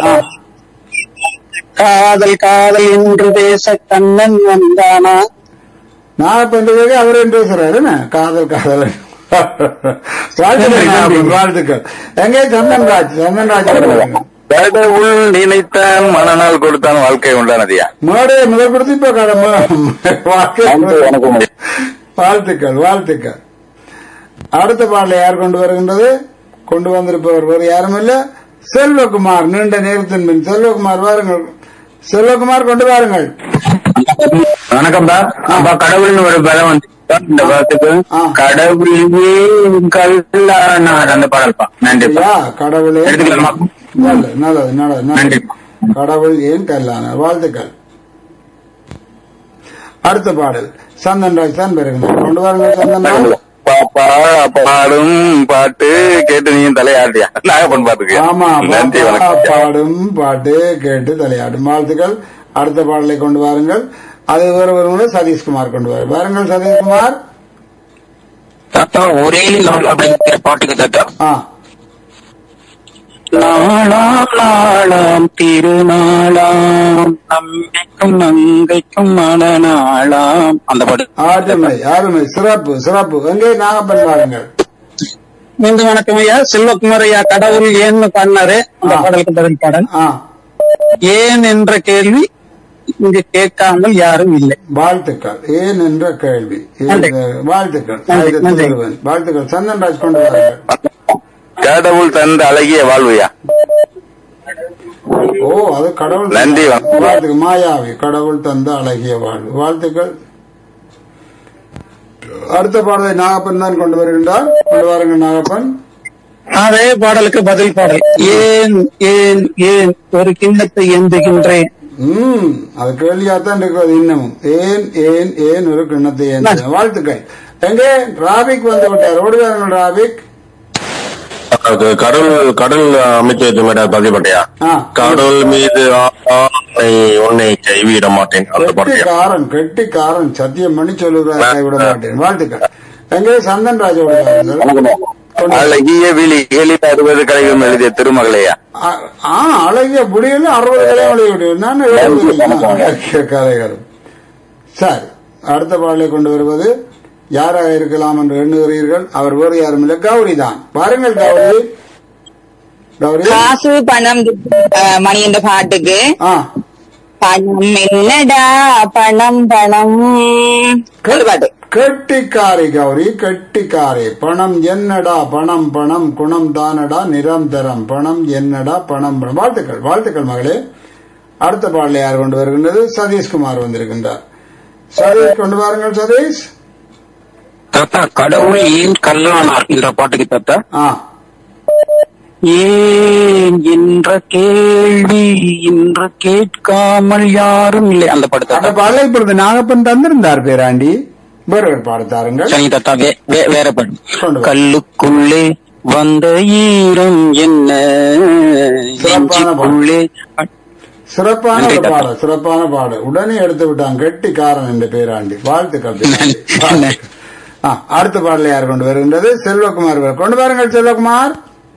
காதல் காதல் என்று பேச கண்ணன் வந்தானா நாகப்பன் கேட்க அவர் என்று பேசுறாரு என்ன? காதல் காதல் வாழ்த்துக்கள் நாகப்பன், வாழ்த்துக்கள் எங்கே சந்தன்ராஜ் சந்தன்ராஜ் அவர்கள். கடவுள் நினைத்தான் மனநாள் கொடுத்தான் வாழ்க்கை உண்டானதையா மேடையை முதல் கொடுத்து இப்ப கடமை வாழ்க்கை நன்றி வணக்கம் ஐயா. வாழ்த்துக்கள் வாழ்த்துக்கள் அடுத்த பாடலை யார் கொண்டு வருகின்றது கொண்டு வந்திருப்பவர் வேறு யாரும் இல்ல செல்வகுமார் நீண்ட நேரத்தின் பின் செல்வகுமார் வாருங்கள் செல்வகுமார் கொண்டு வாருங்கள் வணக்கம் தான் அப்பா கடவுள்னு ஒரு பலம் வந்து இந்த படத்துக்கு ஆ. கடவுளே கல்லானார் அந்த பாடல்பா நன்றிப்பா ஐயா கடவுளே எடுத்துக்கலாமா? நல்லது நல்லது நல்லது நல்லது நன்றி. கடவுள் ஏன் கல்லானார் வாழ்த்துக்கள் அடுத்த பாடல் சந்தன் ராஜ் தான் பெறுகின்றார் கொண்டு வாருங்கள் சந்தன் ராஜ் பாப்பா பாடும் பாட்டு கேட்டு நீயும் தலையாடுறியா நாகப்பன் பாட்டுக்கு ஆமா நன்றி பாப்பா வணக்கம் பாடும் பாட்டு கேட்டு தலையாடும் வாழ்த்துக்கள் அடுத்த பாடலை கொண்டு வாருங்கள் அது வேறு ஒரு சதீஷ்குமார் கொண்டு வாரு வாருங்கள் சதீஷ்குமார் தாத்தா ஒரே நாள் அப்படிங்கிற பாட்டுக்கு தாத்தா ஆ நாளாம் நாளாம் திருநாளாம் நம்பிக்கும் நங்கைக்கும் மனநாளாம் அந்த பாட்டு அருமை அருமை சிறப்பு சிறப்பு எங்கே நாகப்பன் பாருங்கள் மீண்டும் வணக்கம் ஐயா செல்வகுமார் ஐயா கடவுள் ஏன்னு பாடினாரு அந்த ஆ. பாடலுக்கு பதில் பாடல் ஆ ஏன் என்ற கேள்வி இங்கு கேட்காமல் யாரும் இல்லை வாழ்த்துக்கள் ஏன் என்ற கேள்வி நன்றி. ஏன் வாழ்த்துக்கள் நன்றி, அது நன்றி. சொல்லுவேன். வாழ்த்துக்கள் சந்தன் ராஜ் கொண்டு வாருங்கள் கடவுள் தந்த அழகிய வாழ்வையா ஓ அது கடவுள் நன்றி, வணக்கம். வாழ்த்துக்கு மாயாவி கடவுள் தந்த அழகிய வாழ்வு வாழ்த்துக்கள் அடுத்த பாடலை நாகப்பன் தான் கொண்டு வருகின்றார் கொண்டு வாருங்கள் நாகப்பன் அதே பாடலுக்கு பதில் பாடல் ஏன் ஏன் ஏன் ஒரு கிண்ணத்தை ஏந்துகின்றேன் ம் அது கேள்வியாத்தான் இருக்கிறது இன்னமும் ஏன் ஏன் ஏன் ஒரு கிண்ணத்தை ஏன் வாழ்த்துக்கள் எங்கே ராபிக் வந்து விட்டார் ஓடுவார்கள் ராபிக் அது கடவுள் கடல் அமைச்சு வைத்த மேடம் பதிப்பட்டையா ஆ. கடவுள் மீது ஆணை உன்னை கைவிட மாட்டேன் அந்த பாட்டியா கெட்டிக்காரன் கெட்டிக்காரன் சத்தியம் பண்ணி சொல்லுகிறார் கைவிட மாட்டேன் வாழ்த்துக்கள் எங்கே சந்தன் ராஜ் ஓடுவார்கள் கொண்டு வா. அழகிய விழி எளித அறுபது கலைகளும் எழுதிய திருமகளையா ஆ ஆ, அழகிய புடியில் அறுபது கலைகளை விடுவேன் நான் எழுபது கலைகள் சரி அடுத்த பாடலை கொண்டு வருவது யாராக இருக்கலாம் என்று எண்ணுகிறீர்கள் அவர் வேறு யாரும் இல்லை கௌரி தான் பாருங்கள் கௌரி கௌரி காசு பணம் அஹ், மணி என்ற பாட்டுக்கு ஆ பணம் என்னடா பணம் பணம் ஒரு பாட்டு கெட்டிக்காரி கௌரி கெட்டிக்காரி பணம் என்னடா பணம் பணம் குணம் தானடா நிரந்தரம் பணம் என்னடா பணம் பணம் வாழ்த்துக்கள் வாழ்த்துக்கள் மகளே அடுத்த பாடலை யார் கொண்டு வருகின்றது சதீஷ்குமார் வந்திருக்கின்றார் சதீஷ் கொண்டு வாருங்கள் சதீஷ் தாத்தா கடவுள் ஏன் கல்லானார் என்ற பாட்டுக்கு தாத்தா ஆ ஏன் என்ற கேள்வி இன்று கேட்காமல் யாரும் இல்லை அந்த பாட்டு அந்த தாத்தா பாடலை இப்பொழுது நாகப்பன் தந்திருந்தார் பேராண்டி வேறு ஒரு பாடல் தாருங்கள் சனி தத்தா வே- வே- வேற பாட்டு கொண்டு வா. கல்லுக்குள்ளே வந்த ஈரம் என்ன சிறப்பான நெஞ்சுக்குள்ளே சிறப்பான நன்றி ஒரு தாத்தா. பாடல் சிறப்பான பாடல் உடனே எடுத்து விட்டான் கெட்டிக்காரன் என்ற பேராண்டி வாழ்த்துக்கள் பேராண்டி. நன்றி. ஆ, அடுத்த பாடலை யார் கொண்டு வருகின்றது செல்வகுமார் அவர். கொண்டு வாருங்கள் செல்வகுமார்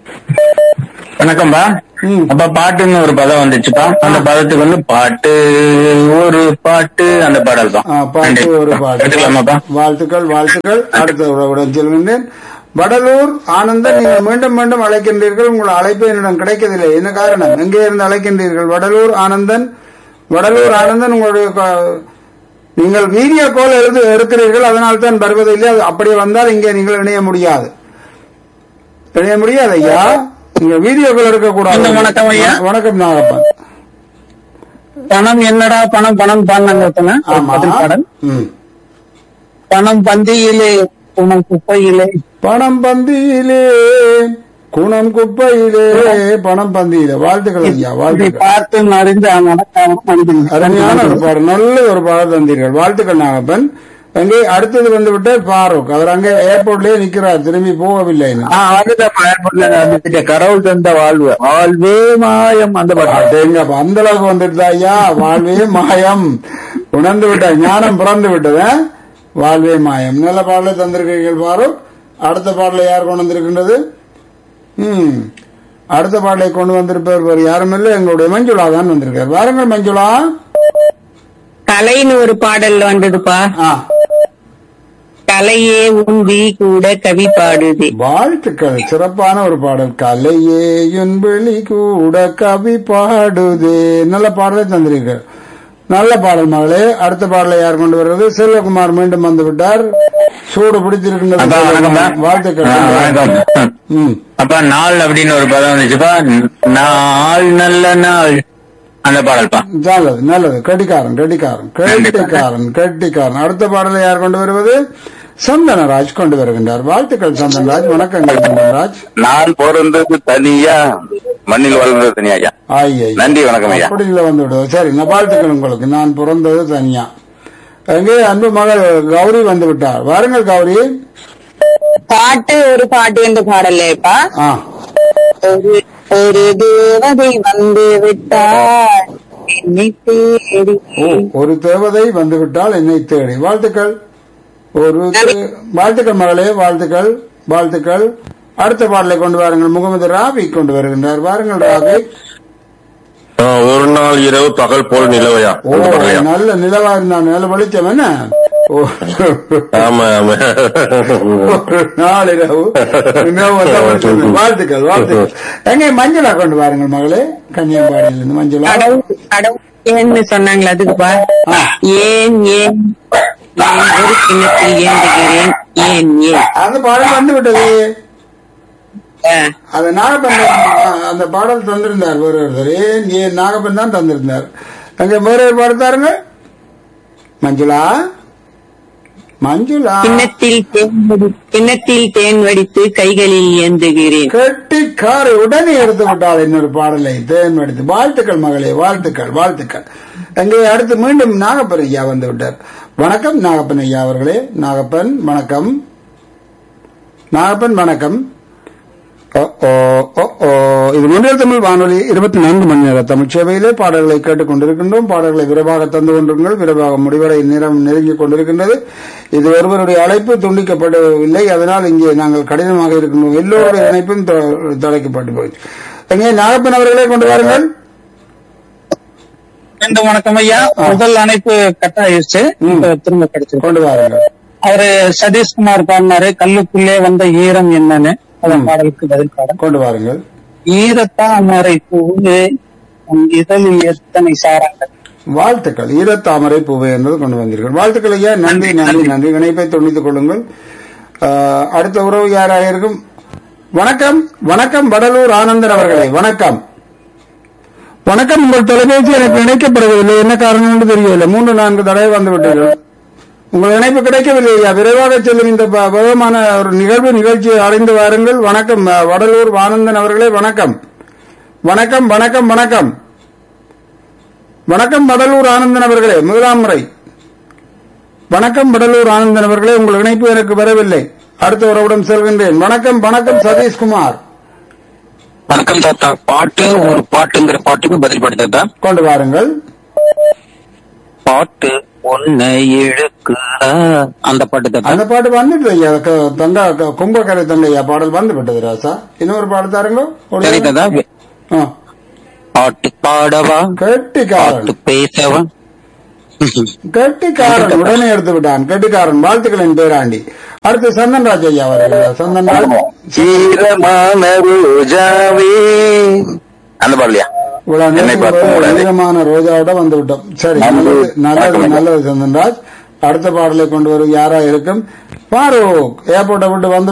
வணக்கம்பா ம். அப்ப பாட்டுன்னு ஒரு பதம் வந்துச்சுப்பா அந்த பதத்துக்கு வந்து பாட்டு ஒரு பாட்டு அந்த பாடல் தான் ஆ, பாட்டு நன்றி. ஒரு பாட்டு எடுத்துக்கலாமாப்பா வாழ்த்துக்கள் வாழ்த்துக்கள் அடுத்த உறவுடன் செல்கின்றேன் வடலூர் ஆனந்தன் நீங்கள் மீண்டும் மீண்டும் அழைக்கின்றீர்கள் உங்கள் அழைப்பு என்னிடம் கிடைக்கவில்லை என்ன காரணம் எங்கே இருந்து அழைக்கின்றீர்கள் வடலூர் ஆனந்தன் வடலூர் ஆனந்தன் உங்களுடைய க- நீங்கள் வீடியோ கால் எழுது எடுக்கிறீர்கள் அதனால் தான் வருவதில்லை அது அப்படியே வந்தால் இங்கே நீங்கள் இணைய முடியாது இணைய முடியாது ஐயா நீங்க வீடியோ கால் எடுக்கக்கூடாது வணக்கம் ஐயா. வணக்கம் நாகப்பன் பணம் என்னடா பணம் பணம் பாடினாங்க ஒருத்தங்க. ஒரு ஆமா பதில் பாடல் ம் பணம் பந்தியிலே உணம் குப்பையிலே பணம் பந்தியிலே குணம் குப்பையிலே பணம் பந்தியிலே வாழ்த்துக்கள் ஐயா இதை வாழ்த்துக்கள் பார்த்து அறிந்து மனிதன் அருமையான ஒரு பாடல் நல்ல ஒரு பாடல் தந்தீர்கள் வாழ்த்துக்கள் நாகப்பன் அங்கே அடுத்தது வந்து விட்டார் ஃபாரூக் அவர் அங்கே ஏர்போர்ட்லயே நிக்கிறார் திரும்பி போகவில்லை இன்னும். ஆ, வந்துட்டேன் ஏர்போர்ட்ல வந்துட்டு கடவுள் தந்த வாழ்வு வாழ்வே மாயம் அந்த பாட்டு அடேங்கப்பா, அந்த அளவுக்கு வந்துட்டு ஐயா வாழ்வே மாயம் உணர்ந்து விட்டார் ஞானம் பிறந்து விட்டது ஆ? வாழ்வே மாயம் நல்ல பாடலை தந்திருக்கிறீர்கள் ஃபாரூக் அடுத்த பாடலை யார் கொண்டு வந்திருக்கின்றது ம் அடுத்த பாடலை கொண்டு வந்திருப்பவர் வேறு யாரும் இல்லை எங்களுடைய மஞ்சுளா தான் வந்திருக்கார் வாருங்கள் மஞ்சுளா கலைன்னு ஒரு பாடல் வந்ததுப்பா ஆ கலையே உந்தி கூட கவி பாடுது வாழ்த்துக்கள் சிறப்பான ஒரு பாடல் கலையே என் வெளி கூட கவி பாடுதே நல்ல பாடலை தந்திருக்க நல்ல பாடல் மகளே அடுத்த பாடலை யார் கொண்டு வருவது செல்வகுமார் மீண்டும் வந்து விட்டார் சூடு பிடித்திருக்கின்றது அப்பா வணக்கம்ப்பா வாழ்த்துக்கள் ஆ, வணக்கம் ம் அப்ப நாள் அப்படின்னு ஒரு பதம் வந்துச்சுப்பா நாள் நல்ல நாள் அந்த பாடல்பா நல்லது நல்லது கட்டிக்காரன் கட்டிக்காரன் கட்டிக்காரன் கட்டிக்காரன் அடுத்த பாடலை யார் கொண்டு வருவது சந்தனராஜ் கொண்டு வருகின்றார் வாழ்த்துக்கள் சந்தனராஜ் வணக்கங்கள் சந்தனராஜ் நான் பிறந்தது தனியா மண்ணில் வளர்ந்தது தனியா ஐயா ஐயா நன்றி, வணக்கம் ஐயா. அப்படி இல்ல வந்து விடுவோம் சரி நான் வாழ்த்துக்கள் உங்களுக்கு நான் பிறந்தது தனியா எங்கே அன்பு மகள் கௌரி வந்து விட்டார் வாருங்கள் கௌரி பாட்டு ஒரு பாட்டு என்ற பாடல்லேப்பா ஆ ஒரு ஒரு தேவதை வந்து விட்டார் என்னை தேடி ஓ ஒரு தேவதை வந்து விட்டால் என்னை தேடி வாழ்த்துக்கள் ஒரு தே- வாழ்த்துக்கள் மகளே வாழ்த்துக்கள் வாழ்த்துக்கள் அடுத்த பாடலை கொண்டு வாருங்கள் முகமது ராபி கொண்டு வருகின்றார் வாருங்கள் ராபி ஒரு நாள் இரவு பகல் போல் நிலவையா ஓ நல்ல நிலவா இருந்தா நல்ல வெளிச்சம் என்ன ஓ ஆமா ஆமா நாளிரவு இரவு வந்தா வெளிச்சம். வாழ்த்துக்கள் வாழ்த்துக்கள் எங்க மஞ்சளா கொண்டு வாருங்கள் மகளே கன்னியாகுமரியிலிருந்து மஞ்சளா கடவுள் கடவுள் ஏன்னு சொன்னாங்களே அதுக்குப்பா ஆ. ஏன் ஏன் ஏன் ஒரு கிண்ணத்தில் ஏந்துகிறேன் ஏன் ஏன் அந்த பாடல் வந்து விட்டது ஆ. அது நாகப்பன் தான், அந்த பாடல் தந்திருந்தார் வேறு ஒருத்தர் ஏன் ஏன் நாகப்பன் தான் தந்திருந்தார் அங்க வேற ஒரு பாடல் தாருங்க மஞ்சுளா மஞ்சுளா கிண்ணத்தில் தேன் வடி- கிண்ணத்தில் தேன் வடித்து கைகளில் ஏந்துகிறேன் கெட்டி காரை உடனே எடுத்து விட்டாள் இன்னொரு பாடலை தேன் எடுத்து வாழ்த்துக்கள் மகளே வாழ்த்துக்கள் வாழ்த்துக்கள் அங்கே அடுத்து மீண்டும் நாகப்பன் ஐயா வந்து விட்டார் வணக்கம் நாகப்பன் ஐயா அவர்களே நாகப்பன் வணக்கம் நாகப்பன் வணக்கம் ஓ, ஓ, ஓ, ஓ. இது முன்னில் தமிழ் வானொலி இருபத்தி நான்கு மணி நேர தமிழ் சேவையிலே பாடல்களை கேட்டுக் கொண்டிருக்கின்றோம் பாடல்களை விரைவாக தந்து கொண்டிருங்கள் விரைவாக முடிவடை நேரம் நெருங்கிக் கொண்டிருக்கின்றது இது ஒருவருடைய அழைப்பு துண்டிக்கப்படவில்லை அதனால் இங்கே நாங்கள் கடினமாக இருக்கின்றோம் எல்லோருடைய இணைப்பும் தொ- தொலைக்கப்பட்டு போயிடுச்சு எங்கே நாகப்பன் அவர்களே கொண்டு வாருங்கள் மீண்டும் வணக்கம் ஐயா முதல் அணைப்பு கட் ஆயிடுச்சு ம். இப்ப திரும்ப கிடைச்சிருக்கு கொண்டு வாருங்கள் அவரு சதீஷ்குமார் பாடினாரு கல்லுக்குள்ளே வந்த ஈரம் என்னன்னு அந்த ம். பாடலுக்கு பதில் பாடம் கொண்டு வாருங்கள் ஈரத்தாமரை பூவே உன் இதழில் எத்தனை சாரங்கள் வாழ்த்துக்கள் ஈரத்தாமரை பூவை என்பது கொண்டு வந்தீர்கள் வாழ்த்துக்கள் ஐயா நன்றி நன்றி நன்றி இணைப்பை துண்டித்துக் கொள்ளுங்கள் ஆஹ், அடுத்த உறவு யாராக இருக்கும் வணக்கம் வணக்கம் வடலூர் ஆனந்தன் அவர்களே வணக்கம் வணக்கம் உங்கள் தொலைபேசி எனக்கு இணைக்கப்படவில்லை என்ன காரணம் என்று தெரியவில்லை மூன்று நான்கு தடவை வந்து விட்டீர்கள் உங்கள் இணைப்பு கிடைக்கவில்லை ஐயா விரைவாக செல்லும் இந்த ப- பகமான ஒரு நிகழ்வு நிகழ்ச்சியை அடைந்து வாருங்கள் வணக்கம் அஹ், வடலூர் ஆனந்தன் அவர்களே வணக்கம் வணக்கம் வணக்கம் வணக்கம் வணக்கம் வடலூர் ஆனந்தன் அவர்களே முதலாம் முறை வணக்கம் வடலூர் ஆனந்தன் அவர்களே உங்கள் இணைப்பு எனக்கு வரவில்லை அடுத்த உறவுடன் செல்கின்றேன் வணக்கம் வணக்கம் சதீஷ்குமார் வணக்கம் தாத்தா பாட்டு ஒரு பாட்டுங்கிற பாட்டுக்கு பதில் பாடு தாத்தா கொண்டு வாருங்கள் பாட்டு ஒன்னை இழுக்குதா அந்த பாட்டு தாத்தா அந்த பாட்டு வந்துட்டு ஐயா க- தங்கா க- கும்பகரை தங்கையா பாடல் வந்து விட்டது ராசா இன்னொரு பாடல் தாருங்க சரி தாத்தா ஆ, பாட்டு பாடவா கெட்டிக்காரன் பாட்டு பேசவா கெட்டிக்காரன் உடனே எடுத்து விட்டான் கெட்டிக்காரன் வாழ்த்துக்களின் பேராண்டி அடுத்து சந்தன் ராஜ் ஐயா வருகிறார் சந்தன் ராஜ் ஈரமான ரோஜாவே அந்த பாடலையா இவ்வளவு என்னை நேரம் பார்க்கும் ஒரு உடனே. ஈரமான ரோஜாவோட வந்து விட்டோம் சரி நல்லது நல்லது நல்லது சந்தன்ராஜ் அடுத்த பாடலை கொண்டு வரும் யாரா இருக்கும் பாரூக் ஏர்போர்ட்டை விட்டு வந்து